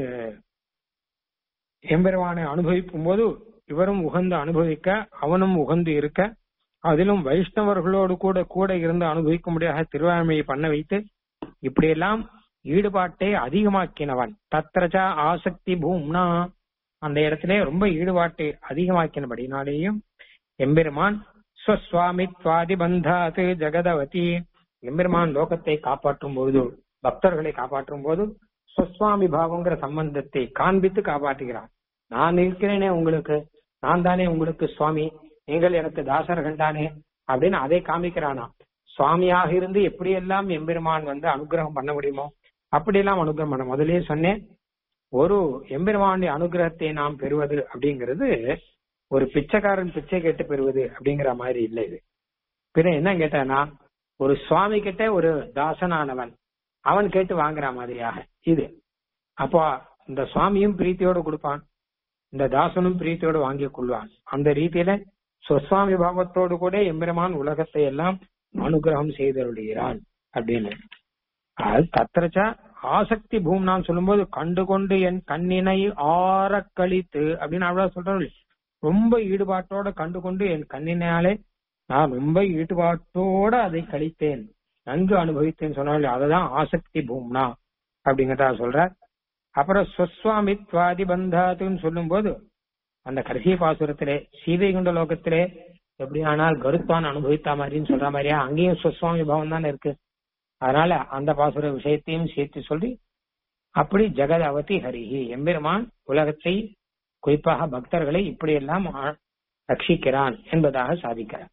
எம்பெருமானை அனுபவிக்கும் போது இவரும் உகந்து அனுபவிக்க அவனும் உகந்து இருக்க அதிலும் வைஷ்ணவர்களோடு கூட கூட இருந்து அனுபவிக்கும்படியாக திருவாய்மையை பண்ண வைத்து இப்படியெல்லாம் ஈடுபாட்டை அதிகமாக்கினவன் தத்திரச்சா ஆசக்தி பூம்னா அந்த இடத்திலே ரொம்ப ஈடுபாட்டை அதிகமாக்கினபடினாலேயும் எம்பெருமான் ஸ்வஸ்வாமித்வாதி பந்தாது ஜெகதவதி எம்பெருமான் லோகத்தை காப்பாற்றும் பொழுது பக்தர்களை காப்பாற்றும் போது ஸ்வஸ்வாமி பாவங்கிற சம்பந்தத்தை காண்பித்து காப்பாற்றுகிறான் நான் இருக்கிறேனே உங்களுக்கு நான் தானே உங்களுக்கு சுவாமி நீங்கள் எனக்கு தாசர்கள் தானே அப்படின்னு அதை காமிக்கிறானா சுவாமியாக இருந்து எப்படியெல்லாம் எம்பெருமான் வந்து அனுகிரகம் பண்ண முடியுமோ அப்படியெல்லாம் அனுகிரகம் பண்ண முதலே சொன்னேன் ஒரு எம்பெருமானுடைய அனுகிரகத்தை நாம் பெறுவது அப்படிங்கிறது ஒரு பிச்சைக்காரன் பிச்சை கேட்டு பெறுவது அப்படிங்கிற மாதிரி இல்லை இது பின்ன என்ன கேட்டானா ஒரு சுவாமி கிட்ட ஒரு தாசனானவன் அவன் கேட்டு வாங்குற மாதிரியாக இது அப்போ இந்த சுவாமியும் பிரீத்தியோடு கொடுப்பான் இந்த தாசனும் பிரீத்தியோடு வாங்கி கொள்வான் அந்த ரீதியில சுவாமி பாவத்தோடு கூட எம்பெருமான் உலகத்தை எல்லாம் அனுகிரகம் செய்தருளுகிறான் அப்படின்னு அது தத்திரச்சா ஆசக்தி பூம்னான்னு சொல்லும்போது கண்டு கொண்டு என் கண்ணினை ஆற கழித்து அப்படின்னு அவ்வளவு சொல்றாரு ரொம்ப ஈடுபாட்டோட கண்டு கொண்டு என் கண்ணினாலே நான் ரொம்ப ஈடுபாட்டோட அதை கழித்தேன் நன்கு அனுபவித்தேன்னு சொன்னாலும் அதுதான் ஆசக்தி பூம்னா அப்படிங்கிறதா சொல்ற அப்புறம் ஸ்வஸ்வாமித்வாதி பந்தாத்துன்னு சொல்லும் போது அந்த கடைசி பாசுரத்திலே சீதை குண்ட லோகத்திலே எப்படியானால் கருத்தான் அனுபவித்தா மாதிரின்னு சொல்ற மாதிரியா அங்கேயும் ஸ்வஸ்வாமி பாவம் தானே இருக்கு அதனால அந்த பாசுர விஷயத்தையும் சேர்த்து சொல்லி அப்படி ஜெகத் அவதி ஹரிஹி எம்பெருமான் உலகத்தை குறிப்பாக பக்தர்களை இப்படியெல்லாம் ரட்சிக்கிறான் என்பதாக சாதிக்கிறார்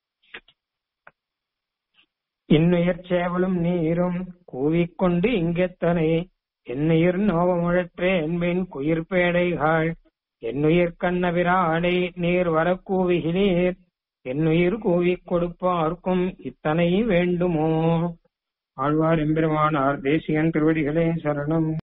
இன்னுயிர் சேவலும் நீரும் கூவிக்கொண்டு இங்கெத்தனை என்னுயிர் நோவமுழற்றே என்பேன் குயிர் பேடைகள் என்னுயிர் கண்ணவிராடை நீர் வர கூவிகினீர் என்னுயிர் கூவிக் கொடுப்பார்க்கும் இத்தனை வேண்டுமோ ஆழ்வார் எம்பெருமானார் தேசியன் திருவடிகளே சரணம்